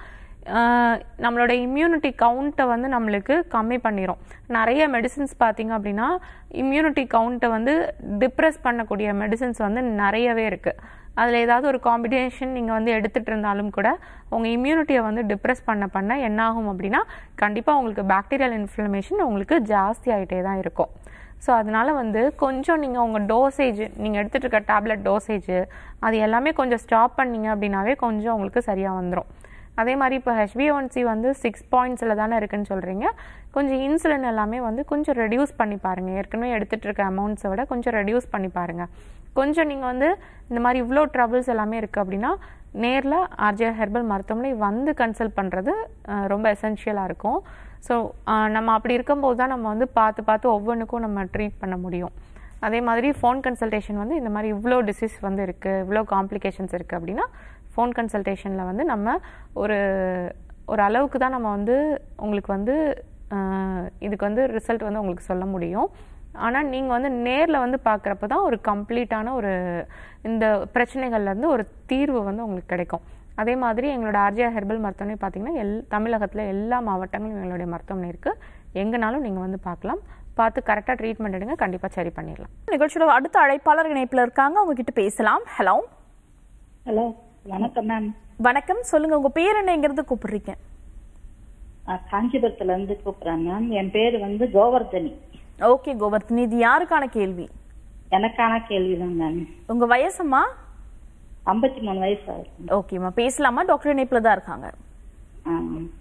S2: ஆஹ் நம்மளோட இம்யூனிட்டி கவுண்ட்டை வந்து நம்மளுக்கு கம்மி பண்ணிரும் நிறைய மெடிசின்ஸ் பார்த்தீங்க அப்படின்னா இம்யூனிட்டி கவுண்ட்டை வந்து டிப்ரெஸ் பண்ணக்கூடிய மெடிசின்ஸ் வந்து நிறையவே இருக்குது அதில் ஏதாவது ஒரு காம்பினேஷன் நீங்கள் வந்து எடுத்துகிட்டு இருந்தாலும் கூட உங்கள் இம்யூனிட்டியை வந்து டிப்ரெஸ் பண்ண பண்ண என்ன ஆகும் அப்படின்னா கண்டிப்பாக உங்களுக்கு பாக்டீரியல் இன்ஃப்ளமேஷன் உங்களுக்கு ஜாஸ்தி ஆகிட்டே தான் இருக்கும் ஸோ அதனால வந்து கொஞ்சம் நீங்கள் உங்கள் டோசேஜ் நீங்கள் எடுத்துகிட்டு இருக்க டேப்லெட் டோசேஜ் அது எல்லாமே கொஞ்சம் ஸ்டாப் பண்ணீங்க அப்படின்னாவே கொஞ்சம் உங்களுக்கு சரியாக வந்துடும் அதே மாதிரி இப்போ ஹெச்பிஒன்சி வந்து சிக்ஸ் பாயிண்ட்ஸில் தானே இருக்குன்னு சொல்கிறீங்க கொஞ்சம் இன்சுலின் எல்லாமே வந்து கொஞ்சம் ரெடியூஸ் பண்ணி பாருங்கள் ஏற்கனவே எடுத்துகிட்டு இருக்க அமௌண்ட்ஸை விட கொஞ்சம் ரெடியூஸ் பண்ணி பாருங்கள் கொஞ்சம் நீங்கள் வந்து இந்த மாதிரி இவ்வளோ ட்ரபிள்ஸ் எல்லாமே இருக்குது அப்படின்னா நேரில் ஆர்ஜே ஹெர்பல் மருத்துவமனை வந்து கன்சல்ட் பண்ணுறது அஹ், ரொம்ப எசென்ஷியலாக இருக்கும் ஸோ நம்ம அப்படி இருக்கும்போது தான் நம்ம வந்து பார்த்து பார்த்து ஒவ்வொன்றுக்கும் நம்ம ட்ரீட் பண்ண முடியும் அதே மாதிரி ஃபோன் கன்சல்டேஷன் வந்து இந்த மாதிரி இவ்வளோ டிசீஸ் வந்து இருக்குது இவ்வளோ காம்ப்ளிகேஷன்ஸ் இருக்குது அப்படின்னா ஃபோன் கன்சல்டேஷனில் வந்து நம்ம ஒரு ஒரு அளவுக்கு தான் நம்ம வந்து உங்களுக்கு வந்து அஹ், இதுக்கு வந்து ரிசல்ட் வந்து உங்களுக்கு சொல்ல முடியும் ஆனால் நீங்கள் வந்து நேரில் வந்து பார்க்குறப்ப தான் ஒரு கம்ப்ளீட்டான ஒரு இந்த பிரச்சனைகள்லேருந்து ஒரு தீர்வு வந்து உங்களுக்கு கிடைக்கும் அதே மாதிரி எங்களோட ஆர்ஜிஆர் ஹெர்பல் மருத்துவமனை பார்த்தீங்கன்னா எல் தமிழகத்தில் எல்லா மாவட்டங்களும் எங்களுடைய மருத்துவமனை இருக்குது எங்கேனாலும் நீங்கள் வந்து பார்க்கலாம் பார்த்து கரெக்டாக ட்ரீட்மெண்ட் எடுங்க கண்டிப்பாக சரி பண்ணிடலாம்
S1: நிகழ்ச்சியோட அடுத்த அழைப்பாளர் இணைப்புல இருக்காங்க அவங்க கிட்ட பேசலாம் ஹலோ
S4: ஹலோ வணக்கம் மேம்
S1: வணக்கம் சொல்லுங்க உங்க பேர் என்னங்கிறது கூப்பிடுறீங்க
S4: நான் காஞ்சிபுரத்துல இருந்து கூப்பிடுறேன் மேம் என் பேர் வந்து கோவர்தனி
S1: ஓகே கோவர்தனி இது யாருக்கான கேள்வி
S4: எனக்கான கேள்விதான் மேம்
S1: உங்க வயசம்மா
S4: ஐம்பத்தி மூணு வயசு ஆகுது
S1: ஓகேம்மா பேசலாமா டாக்டர் இணைப்புல தான் இருக்காங்க
S4: ஆ.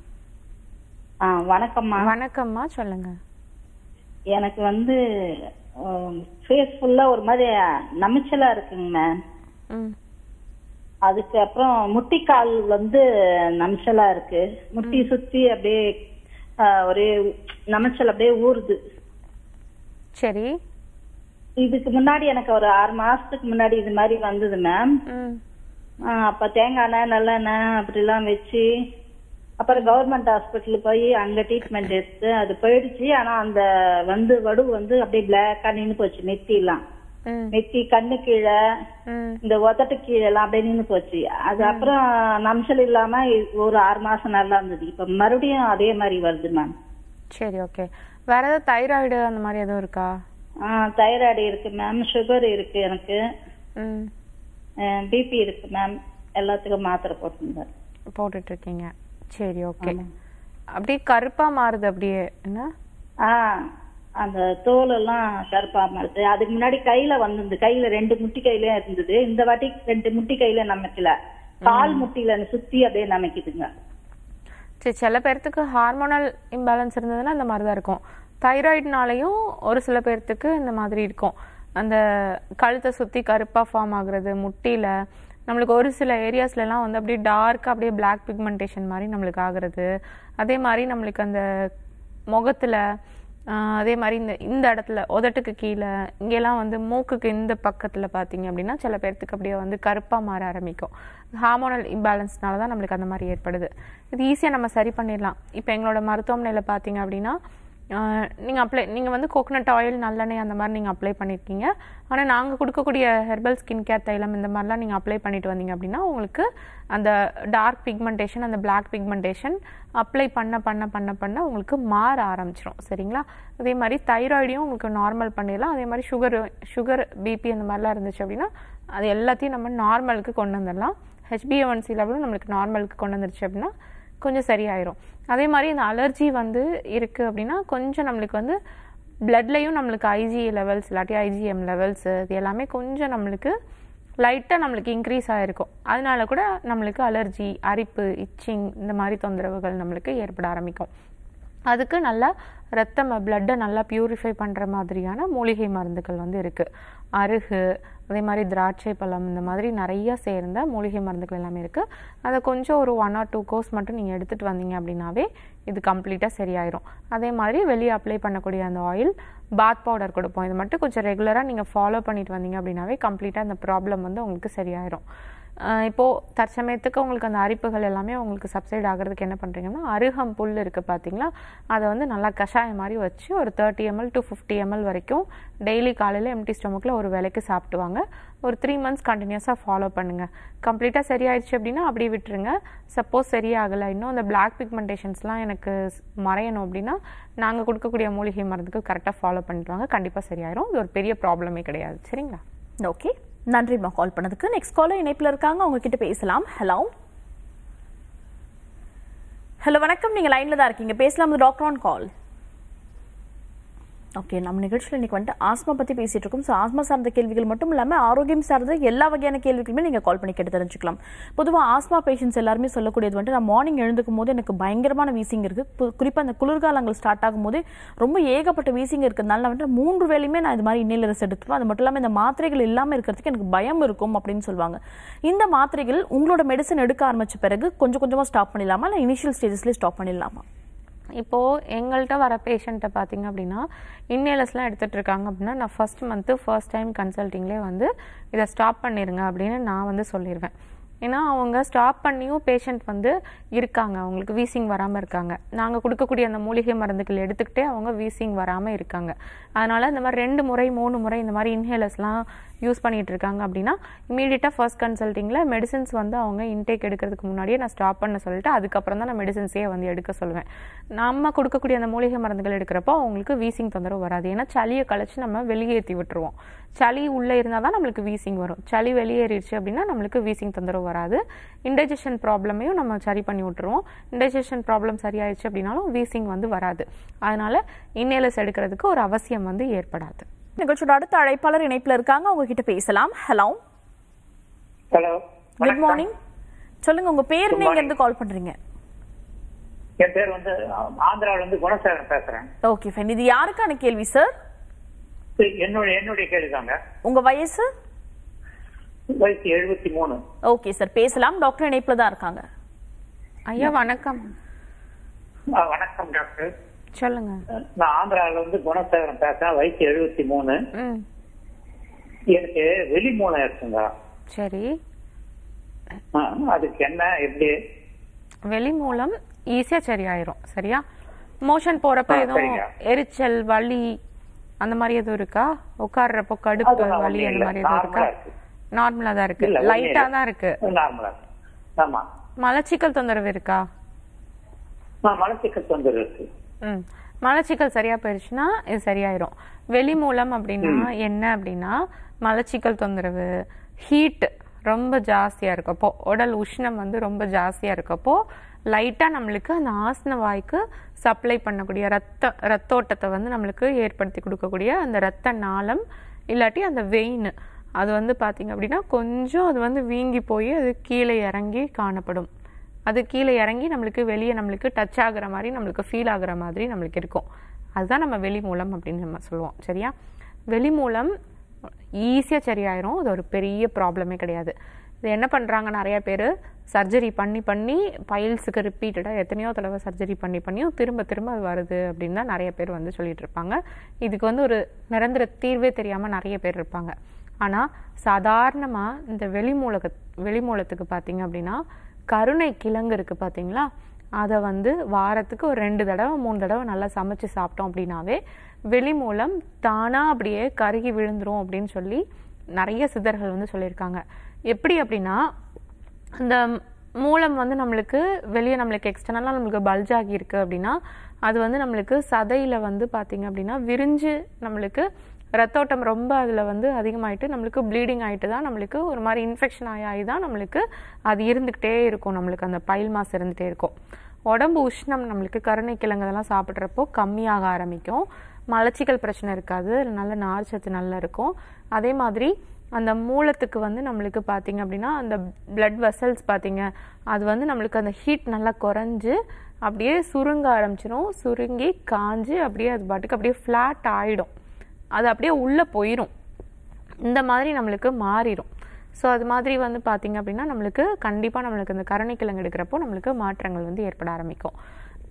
S4: ஆ வணக்கம்மா
S2: வணக்கம்மா சொல்லுங்கள்
S4: எனக்கு வந்து ஃபேஸ் ஃபுல்லா ஒரு மாதிரி நமைச்சலா இருக்குங்க மேம்
S2: ம்
S4: அதுக்கு அப்புறம் முட்டிக்கால் வந்து நமைச்சலா இருக்கு முட்டி சுத்தி அப்படியே ஆ, ஒரே நமைச்சல் அப்படியே ஊறுது
S2: சரி
S4: இதுக்கு முன்னாடி எனக்கு ஒரு ஆறு மாசத்துக்கு முன்னாடி இது மாதிரி வந்தது மேம்
S2: ம்
S4: ஆஹ் அப்ப தேங்காய் எண்ணெய் நல்லெண்ணெய் அப்படிலாம் வச்சு அப்புறம் கவர்மெண்ட் ஹாஸ்பிட்டல் போய் அங்க ட்ரீட்மெண்ட் எடுத்து அது போயிடுச்சு ஆனா அந்த வந்து வடு வந்து அப்படியே பிளாக்கா நின்னு போச்சு நெத்திலாம்
S2: ம்
S4: நெத்தி கண்ணு கீழே
S2: ம்
S4: இந்த உதட்டு கீழே எல்லாம் அப்படியே நின்னு போச்சு அது அப்புறம் நம்சல் இல்லாம இ- ஒரு ஆறு மாசம் நல்லா இருந்தது இப்ப மறுபடியும் அதே மாதிரி வருது மேம்
S2: சரி ஓகே வேற ஏதாவது தைராய்டு அந்த மாதிரி எதுவும் இருக்கா
S4: ஆஹ் தைராய்டு இருக்கு மேம் சுகர் இருக்கு எனக்கு
S2: ம்
S4: பிபி இருக்கு மேம் எல்லாத்துக்கும் மாத்திரை போட்டுருந்தார்
S2: போட்டுட்டு இருக்கீங்க சரி ஓகே அப்படியே கருப்பா மாறுது அப்படியே என்ன
S4: ஆ அந்த தோல் எல்லாம் கருப்பா மாறுது அதுக்கு முன்னாடி கையில வந்திருந்து கையில ரெண்டு முட்டி கையில இருந்தது இந்த வாட்டி ரெண்டு முட்டி கையில நமக்கல கால் முட்டியில சுத்தி அப்படியே நமக்குதுங்க
S2: சரி சில பேர்த்துக்கு ஹார்மோனல் இம்பேலன்ஸ் இருந்ததுன்னா இந்த மாதிரி தான் இருக்கும் தைராய்டுனாலையும் ஒரு சில பேர்த்துக்கு இந்த மாதிரி இருக்கும் அந்த கழுத்தை சுற்றி கருப்பாக ஃபார்ம் ஆகுறது முட்டியில் நம்மளுக்கு ஒரு சில ஏரியாஸ்லலாம் வந்து அப்படியே டார்க்காக அப்படியே Black பிக்மெண்டேஷன் மாதிரி நம்மளுக்கு ஆகுறது அதே மாதிரி நம்மளுக்கு அந்த முகத்தில் அதே மாதிரி இந்த இந்த இடத்துல உதட்டுக்கு கீழே இங்கெல்லாம் வந்து மூக்குக்கு இந்த பக்கத்தில் பார்த்தீங்க அப்படின்னா சில பேர்த்துக்கு அப்படியே வந்து கருப்பாக மாற ஆரம்பிக்கும் ஹார்மோனல் இம்பேலன்ஸ்னால தான் நம்மளுக்கு அந்த மாதிரி ஏற்படுது இது ஈஸியாக நம்ம சரி பண்ணிடலாம் இப்போ எங்களோட மருத்துவமனையில் பார்த்தீங்க அப்படின்னா நீங்கள் அப்ளை நீங்கள் வந்து கோகனட் ஆயில் நல்லெண்ணெய் அந்த மாதிரி நீங்கள் அப்ளை பண்ணியிருக்கீங்க ஆனால் நாங்கள் கொடுக்கக்கூடிய ஹெர்பல் ஸ்கின் கேர் தைலம் இந்த மாதிரிலாம் நீங்கள் அப்ளை பண்ணிட்டு வந்தீங்க அப்படின்னா உங்களுக்கு அந்த டார்க் பிக்மெண்டேஷன் அந்த Black பிக்மெண்டேஷன் அப்ளை பண்ண பண்ண பண்ண பண்ண உங்களுக்கு மாற ஆரம்பிச்சிடும் சரிங்களா அதே மாதிரி தைராய்டையும் உங்களுக்கு நார்மல் பண்ணிடலாம் அதே மாதிரி சுகர் சுகர் பிபி அந்த மாதிரிலாம் இருந்துச்சு அப்படின்னா அது எல்லாத்தையும் நம்ம நார்மலுக்கு கொண்டு வந்துடலாம் ஹெச்பிஏஒன்சி லெவலும் நம்மளுக்கு நார்மலுக்கு கொண்டு வந்துருச்சு அப்படின்னா கொஞ்சம் சரியாயிரும் அதே மாதிரி இந்த அலர்ஜி வந்து இருக்குது அப்படின்னா கொஞ்சம் நம்மளுக்கு வந்து பிளட்லையும் நம்மளுக்கு ஐஜி லெவல்ஸ் இல்லாட்டி ஐஜிஎம் லெவல்ஸ் இது எல்லாமே கொஞ்சம் நம்மளுக்கு லைட்டாக நம்மளுக்கு இன்க்ரீஸ் ஆகிருக்கும் அதனால கூட நம்மளுக்கு அலர்ஜி அரிப்பு இச்சிங் இந்த மாதிரி தொந்தரவுகள் நம்மளுக்கு ஏற்பட ஆரம்பிக்கும் அதுக்கு நல்லா ரத்தம் பிளட்டை நல்லா பியூரிஃபை பண்ணுற மாதிரியான மூலிகை மருந்துகள் வந்து இருக்குது அருகு அதே மாதிரி திராட்சை பழம் இந்த மாதிரி நிறைய சேர்ந்த மூலிகை மருந்துகள் எல்லாமே இருக்குது அதை கொஞ்சம் ஒரு ஒன் ஆர் டூ கோர்ஸ் மட்டும் நீங்கள் எடுத்துகிட்டு வந்தீங்க அப்படின்னாவே இது கம்ப்ளீட்டாக சரியாயிரும் அதே மாதிரி வெளியே அப்ளை பண்ணக்கூடிய அந்த ஆயில் பாத் பவுடர் கொடுப்போம் இது மட்டும் கொஞ்சம் ரெகுலராக நீங்கள் ஃபாலோ பண்ணிட்டு வந்தீங்க அப்படின்னாவே கம்ப்ளீட்டாக அந்த ப்ராப்ளம் வந்து உங்களுக்கு சரியாயிரும் அஹ் இப்போ தற்சமயத்துக்கு உங்களுக்கு அந்த அரிப்புகள் எல்லாமே உங்களுக்கு சப்சைட் ஆகிறதுக்கு என்ன பண்ணுறீங்கன்னா அருகம் புல் இருக்குது பார்த்தீங்களா அதை வந்து நல்லா கஷாயம் மாதிரி வச்சு ஒரு thirty ml to fifty ml வரைக்கும் டெய்லி காலையில் எம்டி ஸ்டொமக்கில் ஒரு வேலைக்கு சாப்பிட்டுவாங்க ஒரு த்ரீ மந்த்ஸ் கண்டினியூஸாக ஃபாலோ பண்ணுங்கள் கம்ப்ளீட்டாக சரியாயிடுச்சு அப்படின்னா அப்படியே விட்டுருங்க சப்போஸ் சரியாகலை இன்னும் அந்த பிளாக் பிக்மெண்டேஷன்ஸ்லாம் எனக்கு ஸ்- மறையணும் அப்படின்னா நாங்கள் கொடுக்கக்கூடிய மூலிகை மருந்துக்கு கரெக்டாக ஃபாலோ பண்ணிட்டு வாங்க கண்டிப்பாக சரியாயிரும் இது ஒரு பெரிய ப்ராப்ளமே கிடையாது சரிங்களா
S1: ஓகே நன்றிம்மா கால் பண்ணதுக்கு நெக்ஸ்ட் காலர் இணைப்புல இருக்காங்க அவங்க கிட்ட பேசலாம் ஹலோ ஹலோ வணக்கம் நீங்க லைன்ல தான் இருக்கீங்க பேசலாம் டாக்டர் ஆன் கால் ஓகே நம்ம நிகழ்ச்சியில் இன்னைக்கு வந்துட்டு ஆஸ்மா பத்தி பேசிட்டு இருக்கோம் ஸோ ஆஸ்மா சார்ந்த கேள்விகள் மட்டும் இல்லாம ஆரோக்கியம் சார்ந்த எல்லா வகையான கேள்விகளுமே நீங்க கால் பண்ணி கேட்டு தெரிஞ்சுக்கலாம் பொதுவா ஆஸ்மா பேஷண்ட்ஸ் எல்லாருமே சொல்லக்கூடியது வந்துட்டு நான் மார்னிங் எழுந்துக்கும் போது எனக்கு பயங்கரமான வீசிங் இருக்கு கு- குறிப்பா அந்த குளிர்காலங்கள் ஸ்டார்ட் ஆகும்போது ரொம்ப ஏகப்பட்ட வீசிங் இருக்கிறதுனால நான் வந்துட்டு மூன்று வேலையுமே நான் இது மாதிரி இன்னிலரஸ் எடுத்துப்பேன் அது மட்டும் இல்லாம இந்த மாத்திரைகள் இல்லாம இருக்கிறதுக்கு எனக்கு பயம் இருக்கும் அப்படின்னு சொல்லுவாங்க இந்த மாத்திரைகள் உங்களோட மெடிசன் எடுக்க ஆரம்பிச்ச பிறகு கொஞ்சம் கொஞ்சமா ஸ்டாப் பண்ணிடலாமா இல்லை இனிஷியல் ஸ்டேஜஸ்லேயே ஸ்டாப் பண்ணிடலாமா
S2: இப்போது எங்கள்கிட்ட வர பேஷண்ட்டை பார்த்தீங்க அப்படின்னா இன்னேலஸ்லாம் எடுத்துகிட்டு இருக்காங்க அப்படின்னா நான் ஃபர்ஸ்ட் மந்த்து ஃபர்ஸ்ட் டைம் கன்சல்ட்டிங்லேயே வந்து இதை ஸ்டாப் பண்ணிடுங்க அப்படின்னு நான் வந்து சொல்லிடுவேன் ஏன்னா அவங்க ஸ்டாப் பண்ணியும் பேஷண்ட் வந்து இருக்காங்க அவங்களுக்கு வீசிங் வராமல் இருக்காங்க நாங்கள் கொடுக்கக்கூடிய அந்த மூலிகை மருந்துகள் எடுத்துக்கிட்டே அவங்க வீசிங் வராமல் இருக்காங்க அதனால் இந்த மாதிரி ரெண்டு முறை மூணு முறை இந்த மாதிரி இன்ஹேலர்ஸ்லாம் யூஸ் பண்ணிட்டு இருக்காங்க அப்படின்னா இமீடியட்டாக ஃபர்ஸ்ட் கன்சல்ட்டிங்கில் மெடிசின்ஸ் வந்து அவங்க இன்டேக் எடுக்கிறதுக்கு முன்னாடியே நான் ஸ்டாப் பண்ண சொல்லிட்டு அதுக்கப்புறம் தான் நான் மெடிசின்ஸே வந்து எடுக்க சொல்லுவேன் நம்ம கொடுக்கக்கூடிய அந்த மூலிகை மருந்துகள் எடுக்கிறப்போ அவங்களுக்கு வீசிங் தொந்தரவு வராது ஏன்னா சளியை கழிச்சு நம்ம வெளியேற்றி விட்டுருவோம் சளி உள்ளே இருந்தால் தான் நம்மளுக்கு வீசிங் வரும் சளி வெளியேறிடுச்சு அப்படின்னா நம்மளுக்கு வீசிங் தொந்தரவு வராது இன்டைஜஷன் ப்ராப்ளமையும் நம்ம சரி பண்ணி விட்டுருவோம் இன்டைஜஷன் ப்ராப்ளம் சரியாயிடுச்சு அப்படின்னாலும் வீசிங் வந்து வராது அதனால இன்னேலஸ் எடுக்கிறதுக்கு ஒரு அவசியம் வந்து ஏற்படாது
S1: நிகழ்ச்சியோட அடுத்த அழைப்பாளர் இணைப்புல இருக்காங்க அவங்க கிட்ட பேசலாம் ஹலோ
S3: ஹலோ
S1: குட் மார்னிங் சொல்லுங்க உங்க பேர்
S3: Good
S1: நீங்க
S3: morning.
S1: இருந்து கால் பண்றீங்க
S3: என் பேர் வந்து ஆந்திராவில இருந்து குணசேகரன் பேசுறேன்
S1: ஓகே ஃபைன் இது யாருக்கான கேள்வி சார்
S3: இது என்னுடைய என்னுடைய கேள்விதாங்க
S1: உங்க வயசு
S3: வயசு எழுபத்தி மூணு
S1: ஓகே சார் பேசலாம் டாக்டர் இணைப்புல தான் இருக்காங்க
S2: ஐயா வணக்கம்
S3: ஆ, வணக்கம் டாக்டர்
S2: சொல்லுங்க
S3: நான் ஆந்திராவில இருந்து குணசேகரன் பேசுறேன் வயசு எழுபத்தி மூணு
S2: ம்
S3: எனக்கு வெளி மூலம் இருக்குங்க
S2: சரி
S3: ஆ, அதுக்கு என்ன எப்படி
S2: வெளி மூலம் ஈஸியா சரியாயிரும் சரியா மோஷன் போறப்ப
S3: ஆ,
S2: எதுவும்
S3: சரிங்க.
S2: எரிச்சல் வலி அந்த மாதிரி எதுவும் இருக்கா உட்கார்றப்போ கடுப்பு
S3: அதெல்லாம்
S2: வலி
S3: ஒண்ணும்
S2: அந்த
S3: இல்ல.
S2: மாதிரி எதுவும் இருக்கா
S3: நார்மலா இருக்கு.
S2: நார்மலா தான் இருக்கு
S3: இல்ல, ஒண்ணும்
S2: லைட்டா
S3: இல்ல.
S2: தான் இருக்கு
S3: நார்மலா இருக்கு. ஆமா
S2: மலச்சிக்கல் தொந்தரவு இருக்கா
S3: நான் மலச்சிக்கல் தொந்தரவு இருக்கு
S2: ம் மலச்சிக்கல் சரியா போயிடுச்சுன்னா இது சரியாயிரும் வெளி மூலம் அப்படின்னா என்ன அப்படின்னா மலச்சிக்கல் தொந்தரவு ஹீட் ரொம்ப ஜாஸ்தியா இருக்கப்போ உடல் உஷ்ணம் வந்து ரொம்ப ஜாஸ்தியா இருக்கப்போ லைட்டா நம்மளுக்கு அந்த ஆசன வாய்க்கு சப்ளை பண்ணக்கூடிய ரத்த ரத்தோட்டத்தை வந்து நம்மளுக்கு ஏற்படுத்தி கொடுக்கக்கூடிய அந்த ரத்த நாளம் இல்லாட்டி அந்த வெயின் அது வந்து பாத்தீங்க அப்படின்னா கொஞ்சம் அது வந்து வீங்கி போய் அது கீழே இறங்கி காணப்படும் அது கீழே இறங்கி நம்மளுக்கு வெளியே நம்மளுக்கு டச் ஆகுற மாதிரி நம்மளுக்கு ஃபீல் ஆகுற மாதிரி நம்மளுக்கு இருக்கும் அதுதான் நம்ம வெளி மூலம் அப்படின்னு நம்ம சொல்லுவோம் சரியா வெளி மூலம் ஈஸியாக சரியாயிரும் அது ஒரு பெரிய ப்ராப்ளமே கிடையாது இது என்ன பண்ணுறாங்க நிறைய பேர் சர்ஜரி பண்ணி பண்ணி பைல்ஸுக்கு ரிப்பீட்டடாக எத்தனையோ தடவை சர்ஜரி பண்ணி பண்ணியும் திரும்ப திரும்ப அது வருது அப்படின்னு தான் நிறைய பேர் வந்து சொல்லிட்டு இருப்பாங்க இதுக்கு வந்து ஒரு நிரந்தர தீர்வே தெரியாமல் நிறைய பேர் இருப்பாங்க ஆனால் சாதாரணமாக இந்த வெளிமூலக வெளிமூலத்துக்கு பார்த்தீங்க அப்படின்னா கருணை கிழங்கு இருக்குது பார்த்தீங்களா அதை வந்து வாரத்துக்கு ஒரு ரெண்டு தடவை மூணு தடவை நல்லா சமைச்சு சாப்பிட்டோம் அப்படின்னாவே வெளி மூலம் தானாக அப்படியே கருகி விழுந்துரும் அப்படின்னு சொல்லி நிறைய சித்தர்கள் வந்து சொல்லியிருக்காங்க எப்படி அப்படின்னா அந்த மூலம் வந்து நம்மளுக்கு வெளியே நம்மளுக்கு எக்ஸ்டர்னலாக நம்மளுக்கு பல்ஜ் ஆகி இருக்கு அப்படின்னா அது வந்து நம்மளுக்கு சதையில வந்து பார்த்தீங்க அப்படின்னா விரிஞ்சு நம்மளுக்கு ரத்தோட்டம் ரொம்ப அதில் வந்து அதிகமாயிட்டு நம்மளுக்கு ப்ளீடிங் ஆயிட்டு தான் நம்மளுக்கு ஒரு மாதிரி இன்ஃபெக்ஷன் ஆகி ஆகி தான் நம்மளுக்கு அது இருந்துக்கிட்டே இருக்கும் நம்மளுக்கு அந்த பைல் மாஸ் இருந்துகிட்டே இருக்கும் உடம்பு உஷ்ணம் நம்மளுக்கு கருணை கிழங்கு அதெல்லாம் சாப்பிட்றப்போ கம்மியாக ஆரம்பிக்கும் மலச்சிக்கல் பிரச்சனை இருக்காது நல்ல நார்ச்சத்து நல்லா இருக்கும் அதே மாதிரி அந்த மூலத்துக்கு வந்து நம்மளுக்கு பார்த்தீங்க அப்படின்னா அந்த பிளட் வெசல்ஸ் பார்த்தீங்க அது வந்து நம்மளுக்கு அந்த ஹீட் நல்லா குறைஞ்சு அப்படியே சுருங்க ஆரம்பிச்சிரும் சுருங்கி காஞ்சு அப்படியே அது பாட்டுக்கு அப்படியே ஃப்ளாட் ஆயிடும் அது அப்படியே உள்ளே போயிடும் இந்த மாதிரி நம்மளுக்கு மாறிடும் ஸோ அது மாதிரி வந்து பார்த்தீங்க அப்படின்னா நம்மளுக்கு கண்டிப்பாக நம்மளுக்கு இந்த கருணைக்கிழங்கு எடுக்கிறப்போ நம்மளுக்கு மாற்றங்கள் வந்து ஏற்பட ஆரம்பிக்கும்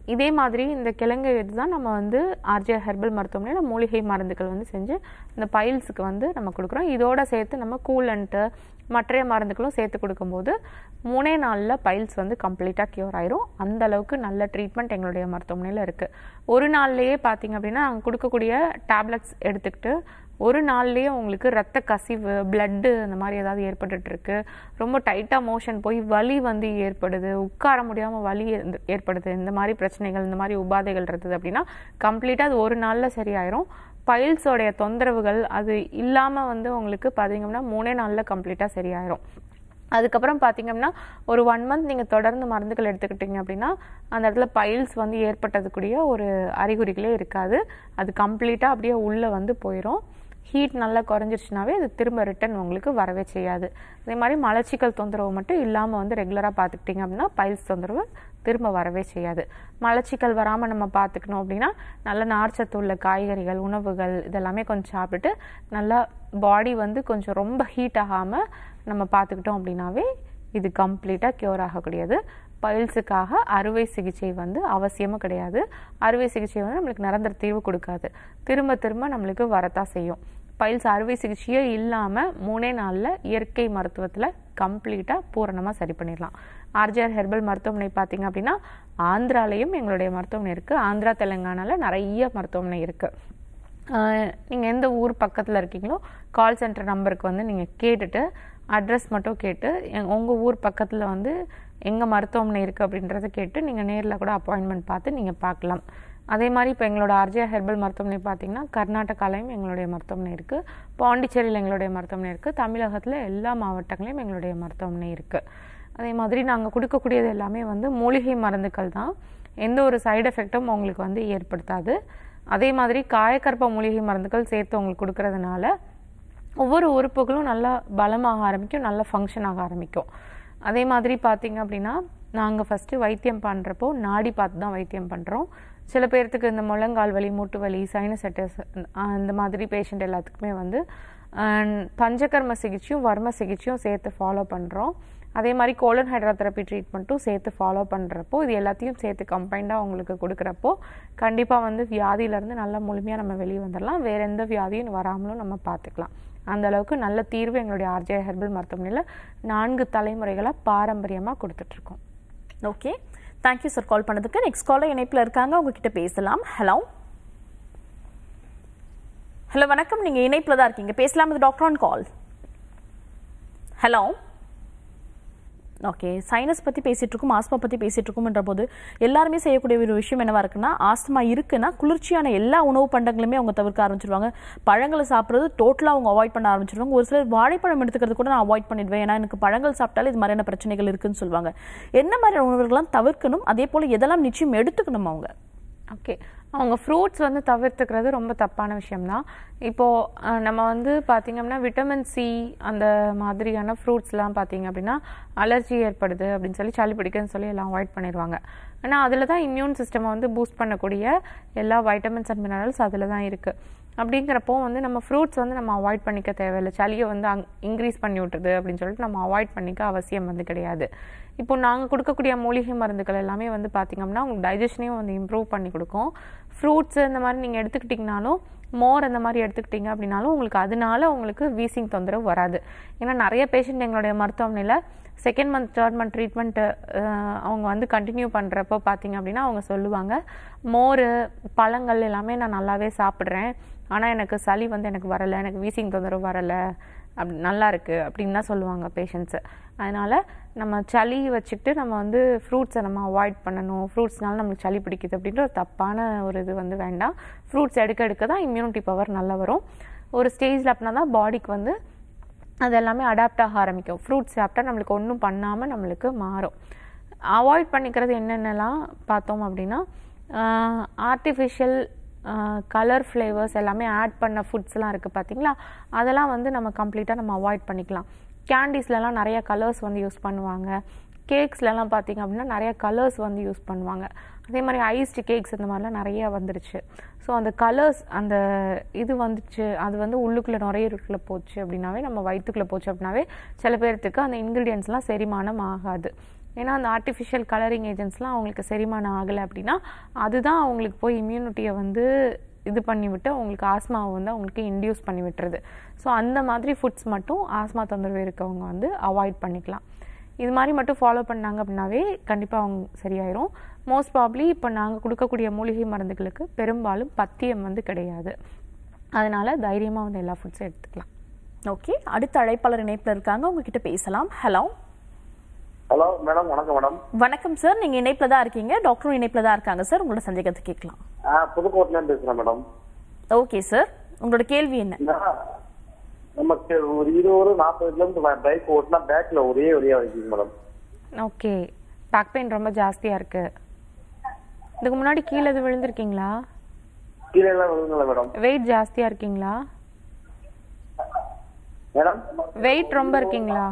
S2: இதே மாதிரி இந்த கிழங்கு எடுத்து தான் நம்ம வந்து ஆர்ஜே ஹெர்பல் மருத்துவமனையில் மூலிகை மருந்துகள் வந்து செஞ்சு இந்த பைல்ஸுக்கு வந்து நம்ம கொடுக்குறோம் இதோட சேர்த்து நம்ம கூலண்ட்டு மற்ற மருந்துகளும் சேர்த்து கொடுக்கும்போது மூணே நாளில் பைல்ஸ் வந்து கம்ப்ளீட்டாக க்யூர் ஆயிரும் அந்த அளவுக்கு நல்ல ட்ரீட்மெண்ட் எங்களுடைய மருத்துவமனையில் இருக்குது ஒரு நாள்லேயே பார்த்தீங்க அப்படின்னா நாங்கள் கொடுக்கக்கூடிய டேப்லெட்ஸ் எடுத்துக்கிட்டு ஒரு நாள்லயே உங்களுக்கு ரத்த கசிவு பிளட்டு அந்த மாதிரி ஏதாவது ஏற்பட்டுட்டு இருக்கு ரொம்ப டைட்டாக மோஷன் போய் வலி வந்து ஏற்படுது உட்கார முடியாமல் வலி ஏற்ப- ஏற்படுது இந்த மாதிரி பிரச்சனைகள் இந்த மாதிரி உபாதைகள் இருக்குது அப்படின்னா கம்ப்ளீட்டாக அது ஒரு நாளில் சரியாயிரும் பைல்ஸோடைய தொந்தரவுகள் அது இல்லாமல் வந்து உங்களுக்கு பார்த்தீங்கன்னா மூணே நாளில் கம்ப்ளீட்டாக சரியாயிரும் அதுக்கப்புறம் பார்த்தீங்கன்னா ஒரு ஒன் மந்த் நீங்கள் தொடர்ந்து மருந்துகள் எடுத்துக்கிட்டீங்க அப்படின்னா அந்த இடத்துல பைல்ஸ் வந்து ஏற்பட்டதுக்குரிய ஒரு அறிகுறிகளே இருக்காது அது கம்ப்ளீட்டாக அப்படியே உள்ளே வந்து போயிடும் ஹீட் நல்லா குறைஞ்சிருச்சுனாவே அது திரும்ப ரிட்டர்ன் உங்களுக்கு வரவே செய்யாது அதே மாதிரி மலச்சிக்கல் தொந்தரவு மட்டும் இல்லாமல் வந்து ரெகுலராக பார்த்துக்கிட்டிங்க அப்படின்னா பைல்ஸ் தொந்தரவு திரும்ப வரவே செய்யாது மலச்சிக்கல் வராமல் நம்ம பார்த்துக்கணும் அப்படின்னா நல்ல நார்ச்சத்து உள்ள காய்கறிகள் உணவுகள் இதெல்லாமே கொஞ்சம் சாப்பிட்டுட்டு நல்லா பாடி வந்து கொஞ்சம் ரொம்ப ஹீட் ஆகாமல் நம்ம பார்த்துக்கிட்டோம் அப்படின்னாவே இது கம்ப்ளீட்டாக க்யூர் ஆகக்கூடியது பைல்ஸுக்காக அறுவை சிகிச்சை வந்து அவசியமும் கிடையாது அறுவை சிகிச்சை வந்து நம்மளுக்கு நிரந்தர தீர்வு கொடுக்காது திரும்ப திரும்ப நம்மளுக்கு வரத்தான் செய்யும் பைல்ஸ் அறுவை சிகிச்சையே இல்லாமல் மூணே நாளில் இயற்கை மருத்துவத்தில் கம்ப்ளீட்டாக பூரணமாக சரி பண்ணிடலாம் ஆர்ஜிஆர் ஹெர்பல் மருத்துவமனை பார்த்தீங்க அப்படின்னா ஆந்திராலையும் எங்களுடைய மருத்துவமனை இருக்குது ஆந்திரா தெலுங்கானால நிறைய மருத்துவமனை இருக்குது நீங்கள் எந்த ஊர் பக்கத்தில் இருக்கீங்களோ கால் சென்டர் நம்பருக்கு வந்து நீங்கள் கேட்டுட்டு அட்ரஸ் மட்டும் கேட்டு உங்கள் ஊர் பக்கத்தில் வந்து எங்கே மருத்துவமனை இருக்குது அப்படின்றத கேட்டு நீங்கள் நேரில் கூட அப்பாயின்மெண்ட் பார்த்து நீங்கள் பார்க்கலாம் அதே மாதிரி இப்போ எங்களோட ஆர்ஜியா ஹெர்பல் மருத்துவமனை பார்த்தீங்கன்னா கர்நாடகாலையும் எங்களுடைய மருத்துவமனை இருக்குது பாண்டிச்சேரியில் எங்களுடைய மருத்துவமனை இருக்குது தமிழகத்தில் எல்லா மாவட்டங்களையும் எங்களுடைய மருத்துவமனை இருக்குது அதே மாதிரி நாங்கள் கொடுக்கக்கூடியது எல்லாமே வந்து மூலிகை மருந்துகள் தான் எந்த ஒரு சைடு எஃபெக்ட்டும் உங்களுக்கு வந்து ஏற்படுத்தாது அதே மாதிரி காயக்கற்ப மூலிகை மருந்துகள் சேர்த்து உங்களுக்கு கொடுக்கறதுனால ஒவ்வொரு உறுப்புகளும் நல்லா பலமாக ஆரம்பிக்கும் நல்லா ஃபங்க்ஷன் ஆக ஆரம்பிக்கும் அதே மாதிரி பார்த்தீங்க அப்படின்னா நாங்கள் ஃபஸ்ட்டு வைத்தியம் பண்ணுறப்போ நாடி பார்த்து தான் வைத்தியம் பண்ணுறோம் சில பேர்த்துக்கு இந்த முழங்கால் வலி மூட்டு வலி சைனசைட்டிஸ் இந்த மாதிரி பேஷண்ட் எல்லாத்துக்குமே வந்து அஹ், பஞ்சகர்ம சிகிச்சையும் வர்ம சிகிச்சையும் சேர்த்து ஃபாலோ பண்ணுறோம் அதே மாதிரி கோலன் ஹைட்ரோதெரப்பி ட்ரீட்மெண்ட்டும் சேர்த்து ஃபாலோ பண்ணுறப்போ இது எல்லாத்தையும் சேர்த்து கம்பைண்டாக அவங்களுக்கு கொடுக்குறப்போ கண்டிப்பாக வந்து வியாதியிலேருந்து நல்லா முழுமையாக நம்ம வெளியே வந்துடலாம் வேறு எந்த வியாதியும் வராமலும் நம்ம பார்த்துக்கலாம் அந்த அளவுக்கு நல்ல தீர்வு எங்களுடைய ஆர்ஜே ஹெர்பல் மருத்துவமனையில் நான்கு தலைமுறைகளாக பாரம்பரியமாக கொடுத்துட்ருக்கோம்
S1: ஓகே தேங்க்யூ சார் கால் பண்ணதுக்கு நெக்ஸ்ட் காலர் இணைப்பில் இருக்காங்க உங்ககிட்ட பேசலாம் ஹலோ ஹலோ வணக்கம் நீங்க இணைப்பில் தான் இருக்கீங்க பேசலாம் இது doctor on call hello okay sinus பத்தி பேசிட்டு இருக்கோம் ஆஸ்மா பத்தி பேசிட்டு இருக்கோம்ன்ற போது எல்லாருமே செய்யக்கூடிய ஒரு விஷயம் என்னவா இருக்குன்னா ஆஸ்மா இருக்குன்னா குளிர்ச்சியான எல்லா உணவு பண்டங்களுமே அவங்க தவிர்க்க ஆரம்பிச்சிருவாங்க பழங்களை சாப்பிட்றது டோட்டலாக அவங்க அவாய்ட் பண்ண ஆரம்பிச்சிருவாங்க ஒரு சிலர் வாழைப்பழம் எடுத்துக்கிறது கூட நான் அவாய்ட் பண்ணிடுவேன் ஏன்னா எனக்கு பழங்கள் சாப்பிட்டாலே இது மாதிரியான பிரச்சனைகள் இருக்குன்னு சொல்லுவாங்க என்ன மாதிரியான உணவுகள்லாம் தவிர்க்கணும் அதே போல எதெல்லாம் நிச்சயம் எடுத்துக்கணும் அவங்க
S2: ஓகே அவங்க ஃப்ரூட்ஸ் வந்து தவிர்த்துக்கிறது ரொம்ப தப்பான விஷயம்தான் இப்போது நம்ம வந்து பார்த்திங்கன்னா விட்டமின் சி அந்த மாதிரியான ஃப்ரூட்ஸ்லாம் பார்த்தீங்க அப்படின்னா அலர்ஜி ஏற்படுது அப்படின்னு சொல்லி சளி பிடிக்குதுன்னு சொல்லி எல்லாம் அவாய்ட் பண்ணிடுவாங்க ஆனால் அதில் தான் இம்யூன் சிஸ்டமை வந்து பூஸ்ட் பண்ணக்கூடிய எல்லா வைட்டமின்ஸ் அண்ட் மினரல்ஸ் அதில் தான் இருக்குது அப்படிங்கிறப்போ வந்து நம்ம ஃப்ரூட்ஸ் வந்து நம்ம அவாய்ட் பண்ணிக்க தேவையில்லை சளியை வந்து அங் இன்க்ரீஸ் பண்ணி விட்டுருது அப்படின்னு சொல்லிட்டு நம்ம அவாய்ட் பண்ணிக்க அவசியம் வந்து கிடையாது இப்போ நாங்கள் கொடுக்கக்கூடிய மூலிகை மருந்துகள் எல்லாமே வந்து பார்த்திங்கன்னா உங்களுக்கு டைஜஷனையும் வந்து இம்ப்ரூவ் பண்ணி கொடுக்கும் ஃப்ரூட்ஸ் இந்த மாதிரி நீங்கள் எடுத்துக்கிட்டிங்கனாலும் மோர் அந்த மாதிரி எடுத்துக்கிட்டீங்க அப்படின்னாலும் உங்களுக்கு அதனால உங்களுக்கு வீசிங் தொந்தரவு வராது ஏன்னா நிறைய பேஷண்ட் எங்களுடைய மருத்துவமனையில் second month third month treatment அவங்க வந்து கண்டினியூ பண்ணுறப்போ பார்த்தீங்க அப்படின்னா அவங்க சொல்லுவாங்க மோர் பழங்கள் எல்லாமே நான் நல்லாவே சாப்பிட்றேன் ஆனால் எனக்கு சளி வந்து எனக்கு வரலை எனக்கு வீசிங் தொந்தரவு வரலை அப்படி நல்லா இருக்கு அப்படின்னு தான் சொல்லுவாங்க பேஷண்ட்ஸு அதனால நம்ம சளி வச்சுக்கிட்டு நம்ம வந்து ஃப்ரூட்ஸை நம்ம அவாய்ட் பண்ணணும் ஃப்ரூட்ஸ்னால நம்மளுக்கு சளி பிடிக்குது அப்படின்ற ஒரு தப்பான ஒரு இது வந்து வேண்டாம் ஃப்ரூட்ஸ் எடுக்க எடுக்க தான் இம்யூனிட்டி பவர் நல்லா வரும் ஒரு ஸ்டேஜில் அப்படின்னா தான் பாடிக்கு வந்து அது எல்லாமே அடாப்ட் ஆக ஆரம்பிக்கும் ஃப்ரூட்ஸ் சாப்பிட்டா நம்மளுக்கு ஒன்றும் பண்ணாமல் நம்மளுக்கு மாறும் அவாய்ட் பண்ணிக்கிறது என்னென்னலாம் பார்த்தோம் அப்படின்னா ஆர்டிஃபிஷியல் கலர் ஃப்ளேவர்ஸ் எல்லாமே ஆட் பண்ண ஃபுட்ஸ்லாம் இருக்குது பார்த்தீங்களா அதெல்லாம் வந்து நம்ம கம்ப்ளீட்டாக நம்ம அவாய்ட் பண்ணிக்கலாம் கேண்டீஸ்லலாம் நிறைய கலர்ஸ் வந்து யூஸ் பண்ணுவாங்க கேக்ஸ்லலாம் பார்த்தீங்க அப்படின்னா நிறைய கலர்ஸ் வந்து யூஸ் பண்ணுவாங்க அதே மாதிரி ஐஸ்டு கேக்ஸ் இந்த மாதிரிலாம் நிறைய வந்துருச்சு ஸோ அந்த கலர்ஸ் அந்த இது வந்துச்சு அது வந்து உள்ளுக்குள்ளே நுரையீரலுக்குள்ளே போச்சு அப்படின்னாவே நம்ம வயிற்றுக்குள்ளே போச்சு அப்படின்னாவே சில பேர்த்துக்கு அந்த இன்க்ரீடியன்ஸ்லாம் செரிமானம் ஆகாது ஏன்னா அந்த ஆர்டிஃபிஷியல் கலரிங் ஏஜென்ட்ஸ்லாம் அவங்களுக்கு செரிமானம் ஆகலை அப்படின்னா அதுதான் அவங்களுக்கு போய் இம்யூனிட்டியை வந்து இது பண்ணி விட்டு அவங்களுக்கு ஆஸ்மாவை வந்து அவங்களுக்கு இன்டியூஸ் பண்ணி விட்டுறது ஸோ அந்த மாதிரி ஃபுட்ஸ் மட்டும் ஆஸ்மா தொந்தரவு இருக்கவங்க வந்து அவாய்ட் பண்ணிக்கலாம் இது மாதிரி மட்டும் ஃபாலோ பண்ணாங்க அப்படின்னாவே கண்டிப்பாக அவங்க சரியாயிரும் மோஸ்ட் ப்ராப்ளி இப்போ நாங்கள் கொடுக்கக்கூடிய மூலிகை மருந்துகளுக்கு பெரும்பாலும் பத்தியம் வந்து கிடையாது அதனால தைரியமாக வந்து எல்லா ஃபுட்ஸும் எடுத்துக்கலாம்
S1: ஓகே அடுத்த அழைப்பாளர் இணைப்புல இருக்காங்க உங்ககிட்ட பேசலாம் ஹலோ
S5: ஹலோ மேடம் வணக்கம் மேடம்
S1: வணக்கம் சார் நீங்க இணைப்புல தான் இருக்கீங்க டாக்டரும் இணைப்புல தான் இருக்காங்க சார் உங்களோட சந்தேகத்தை கேட்கலாம்
S5: ஆ புதுக்கோட்டையில இருந்து பேசுறேன் மேடம்
S1: ஓகே சார் உங்களோட கேள்வி என்ன
S5: நான் நமக்கு ஒரு இருபது நாற்பது கிலோமீட்டர் பைக் ஓட்டினா பேக்ல ஒரே ஒரே வலிக்குது மேடம்
S2: ஓகே பேக் பெயின் ரொம்ப ஜாஸ்தியாக இருக்கு இதுக்கு முன்னாடி கீழே எது விழுந்திருக்கீங்களா
S5: கீழே எல்லாம் விழுங்கல மேடம்
S2: வெயிட் ஜாஸ்தியாக இருக்கீங்களா
S5: மேடம்
S2: வெயிட் ரொம்ப இருக்கீங்களா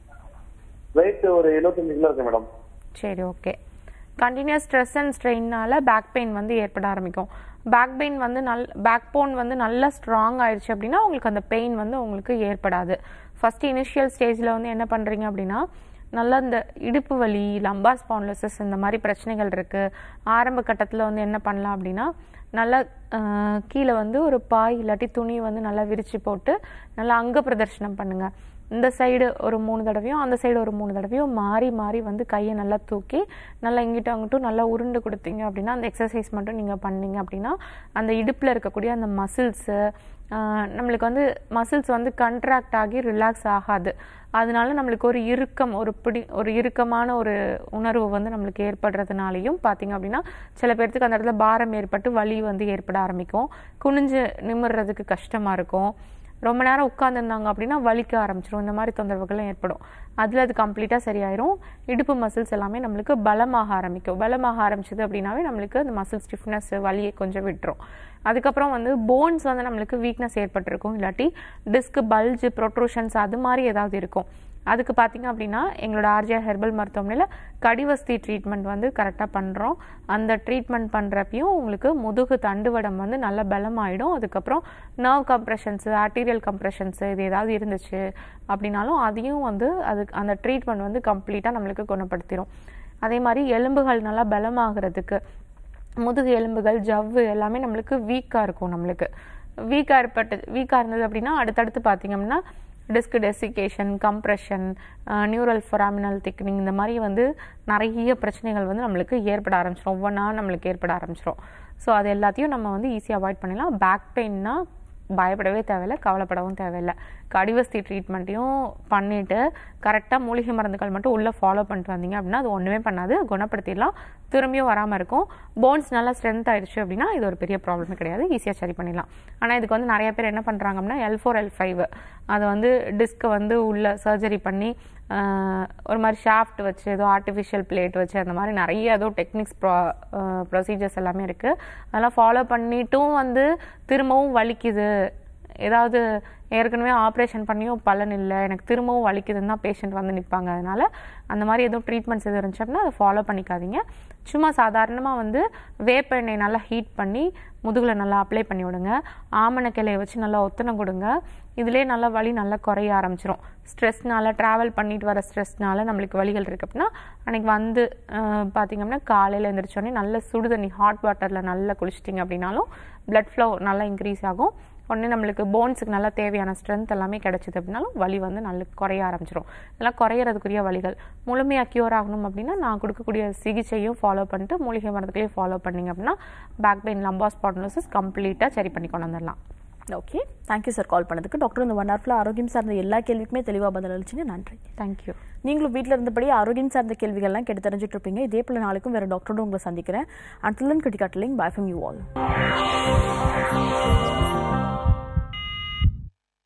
S5: வெயிட் ஒரு எழுபத்தஞ்சு கிலோ இருக்கு மேடம்
S2: சரி ஓகே கண்டினியூஸ் ஸ்ட்ரெஸ் அண்ட் ஸ்ட்ரெயின்னால பேக் பெயின் வந்து ஏற்பட ஆரம்பிக்கும் பேக் பெயின் வந்து நல் பேக் போன் வந்து நல்லா ஸ்ட்ராங் ஆயிடுச்சு அப்படின்னா உங்களுக்கு அந்த பெயின் வந்து உங்களுக்கு ஏற்படாது ஃபர்ஸ்ட் இனிஷியல் ஸ்டேஜில் வந்து என்ன பண்ணுறீங்க அப்படின்னா நல்லா இந்த இடுப்பு வலி லம்பார் ஸ்பான்லசிஸ் இந்த மாதிரி பிரச்சனைகள் இருக்குது ஆரம்ப கட்டத்தில் வந்து என்ன பண்ணலாம் அப்படின்னா நல்லா ஆஹ், கீழே வந்து ஒரு பாய் இல்லாட்டி துணி வந்து நல்லா விரிச்சு போட்டு நல்லா அங்க பிரதர்ஷனம் பண்ணுங்க இந்த சைடு ஒரு மூணு தடவையும் அந்த சைடு ஒரு மூணு தடவையும் மாறி மாறி வந்து கையை நல்லா தூக்கி நல்லா இங்கிட்டும் அங்கிட்டும் நல்லா உருண்டு கொடுத்தீங்க அப்படின்னா அந்த எக்ஸசைஸ் மட்டும் நீங்கள் பண்ணீங்க அப்படின்னா அந்த இடுப்பில் இருக்கக்கூடிய அந்த மசில்ஸு நம்மளுக்கு வந்து மசில்ஸ் வந்து கண்ட்ராக்ட் ஆகி ரிலாக்ஸ் ஆகாது அதனால நம்மளுக்கு ஒரு இறுக்கம் ஒரு பிடி ஒரு இறுக்கமான ஒரு உணர்வு வந்து நம்மளுக்கு ஏற்படுறதுனாலையும் பார்த்தீங்க அப்படின்னா சில பேர்த்துக்கு அந்த இடத்துல பாரம் ஏற்பட்டு வலி வந்து ஏற்பட ஆரம்பிக்கும் குனிஞ்சு நிமிர்றதுக்கு கஷ்டமாக இருக்கும் ரொம்ப நேரம் உட்காந்துருந்தாங்க அப்படின்னா வலிக்க ஆரம்பிச்சிரும் இந்த மாதிரி தொந்தரவுகள்லாம் ஏற்படும் அதில் அது கம்ப்ளீட்டாக சரியாயிரும் இடுப்பு மசில்ஸ் எல்லாமே நம்மளுக்கு பலமாக ஆரம்பிக்கும் பலமாக ஆரம்பிச்சது அப்படின்னாவே நம்மளுக்கு அந்த மசில் ஸ்டிஃப்னஸ் வலியை கொஞ்சம் விட்டுரும் அதுக்கப்புறம் வந்து போன்ஸ் வந்து நம்மளுக்கு வீக்னஸ் ஏற்பட்டிருக்கும் இல்லாட்டி டிஸ்க் பல்ஜ் ப்ரொட்ரூஷன்ஸ் அது மாதிரி ஏதாவது இருக்கும் அதுக்கு பார்த்தீங்க அப்படின்னா எங்களோட ஆர்ஜே ஹெர்பல் மருத்துவமனையில் கடிவஸ்தி ட்ரீட்மெண்ட் வந்து கரெக்டாக பண்ணுறோம் அந்த ட்ரீட்மெண்ட் பண்ணுறப்பையும் உங்களுக்கு முதுகு தண்டுவடம் வந்து நல்ல பலமாயிடும் அதுக்கப்புறம் நர்வ் கம்ப்ரெஷன்ஸு ஆர்டீரியல் கம்ப்ரெஷன்ஸு இது ஏதாவது இருந்துச்சு அப்படின்னாலும் அதையும் வந்து அதுக்கு அந்த ட்ரீட்மெண்ட் வந்து கம்ப்ளீட்டாக நம்மளுக்கு குணப்படுத்திடும் அதே மாதிரி எலும்புகள் நல்லா பலமாகிறதுக்கு முதுகு எலும்புகள் ஜவ்வு எல்லாமே நம்மளுக்கு வீக்காக இருக்கும் நம்மளுக்கு வீக்காக ஏற்பட்டு வீக்காக இருந்தது அப்படின்னா அடுத்தடுத்து பார்த்தீங்க அப்படின்னா disc desiccation compression neural foraminal thickening இந்த மாதிரி வந்து நிறைய பிரச்சனைகள் வந்து நம்மளுக்கு ஏற்பட ஆரம்பிச்சிடும் ஒவ்வொன்றா நம்மளுக்கு ஏற்பட ஆரம்பிச்சிடும் ஸோ அது எல்லாத்தையும் நம்ம வந்து ஈஸியாக அவாய்ட் பண்ணிடலாம் பேக் பெயின்னா பயப்படவே தேவையில்லை கவலைப்படவும் தேவையில்லை கடிவஸ்தி ட்ரீட்மெண்ட்டையும் பண்ணிட்டு கரெக்டாக மூலிகை மருந்துகள் மட்டும் உள்ளே ஃபாலோ பண்ணிட்டு வந்தீங்க அப்படின்னா அது ஒன்றுமே பண்ணாது குணப்படுத்திடலாம் திரும்பியும் வராமல் இருக்கும் போன்ஸ் நல்லா ஸ்ட்ரென்த் ஆயிடுச்சு அப்படின்னா இது ஒரு பெரிய ப்ராப்ளமே கிடையாது ஈஸியாக சரி பண்ணிடலாம் ஆனால் இதுக்கு வந்து நிறைய பேர் என்ன பண்ணுறாங்க அப்படின்னா எல் ஃபோர் எல் ஃபைவ் அதை வந்து டிஸ்க்கை வந்து உள்ள சர்ஜரி பண்ணி ஆஹ், ஒரு மாதிரி ஷாஃப்ட் வச்சு ஏதோ ஆர்டிஃபிஷியல் பிளேட் வச்சு அந்த மாதிரி நிறைய ஏதோ டெக்னிக்ஸ் ப்ரா ப்ரொசீஜர்ஸ் எல்லாமே இருக்குது அதெல்லாம் ஃபாலோ பண்ணிட்டும் வந்து திரும்பவும் வலிக்குது ஏதாவது ஏற்கனவே ஆப்ரேஷன் பண்ணியும் பலன் இல்லை எனக்கு திரும்பவும் வலிக்குதுன்னு தான் பேஷண்ட் வந்து நிற்பாங்க அதனால அந்த மாதிரி எதுவும் ட்ரீட்மெண்ட்ஸ் எதுவும் இருந்துச்சு அப்படின்னா அதை ஃபாலோ பண்ணிக்காதீங்க சும்மா சாதாரணமாக வந்து வேப்ப எண்ணெய் நல்லா ஹீட் பண்ணி முதுகில் நல்லா அப்ளை பண்ணி விடுங்க ஆமணை கிளையை வச்சு நல்லா ஒத்தனை கொடுங்க இதிலே நல்லா வலி நல்லா குறைய ஆரம்பிச்சிரும் ஸ்ட்ரெஸ்னால ட்ராவல் பண்ணிட்டு வர ஸ்ட்ரெஸ்னால நம்மளுக்கு வலிகள் இருக்கு அப்படின்னா அன்னைக்கு வந்து அஹ், பார்த்தீங்க அப்படின்னா காலையில் எழுந்திரிச்சோடனே நல்ல சுடு தண்ணி ஹாட் வாட்டரில் நல்லா குளிச்சிட்டிங்க அப்படின்னாலும் blood flow நல்லா இன்க்ரீஸ் ஆகும் உடனே நம்மளுக்கு போன்ஸுக்கு நல்லா தேவையான ஸ்ட்ரென்த் எல்லாமே கிடைச்சிது அப்படின்னாலும் வலி வந்து நல்ல குறைய ஆரம்பிச்சிரும் இதெல்லாம் குறையறதுக்குரிய வழிகள் முழுமையாக க்யூர் ஆகணும் அப்படின்னா நான் கொடுக்கக்கூடிய சிகிச்சையும் ஃபாலோ பண்ணிட்டு மூலிகை மருந்துகளையும் ஃபாலோ பண்ணீங்க அப்படின்னா பேக் பெயின் லம்பா ஸ்பாட்னோசிஸ் கம்ப்ளீட்டாக சரி பண்ணி கொண்டு வந்துடலாம்
S1: ஓகே தேங்க்யூ சார் கால் பண்ணதுக்கு டாக்டர் இந்த ஒன் ஹவர்ல ஆரோக்கியம் சார்ந்த எல்லா கேள்விக்குமே தெளிவாக பதில் அளிச்சிங்க நன்றி
S2: தேங்க்யூ
S1: நீங்களும் வீட்டில் இருந்தபடி ஆரோக்கியம் சார்ந்த கேள்விகள்லாம் கேட்டு தெரிஞ்சுட்டு இருப்பீங்க இதே போல நாளைக்கும் வேற டாக்டரோட உங்களை சந்திக்கிறேன் அண்ட் தில்லன் கிட்டிகாட்டலிங் பை ஃப்ரம் யூ ஆல்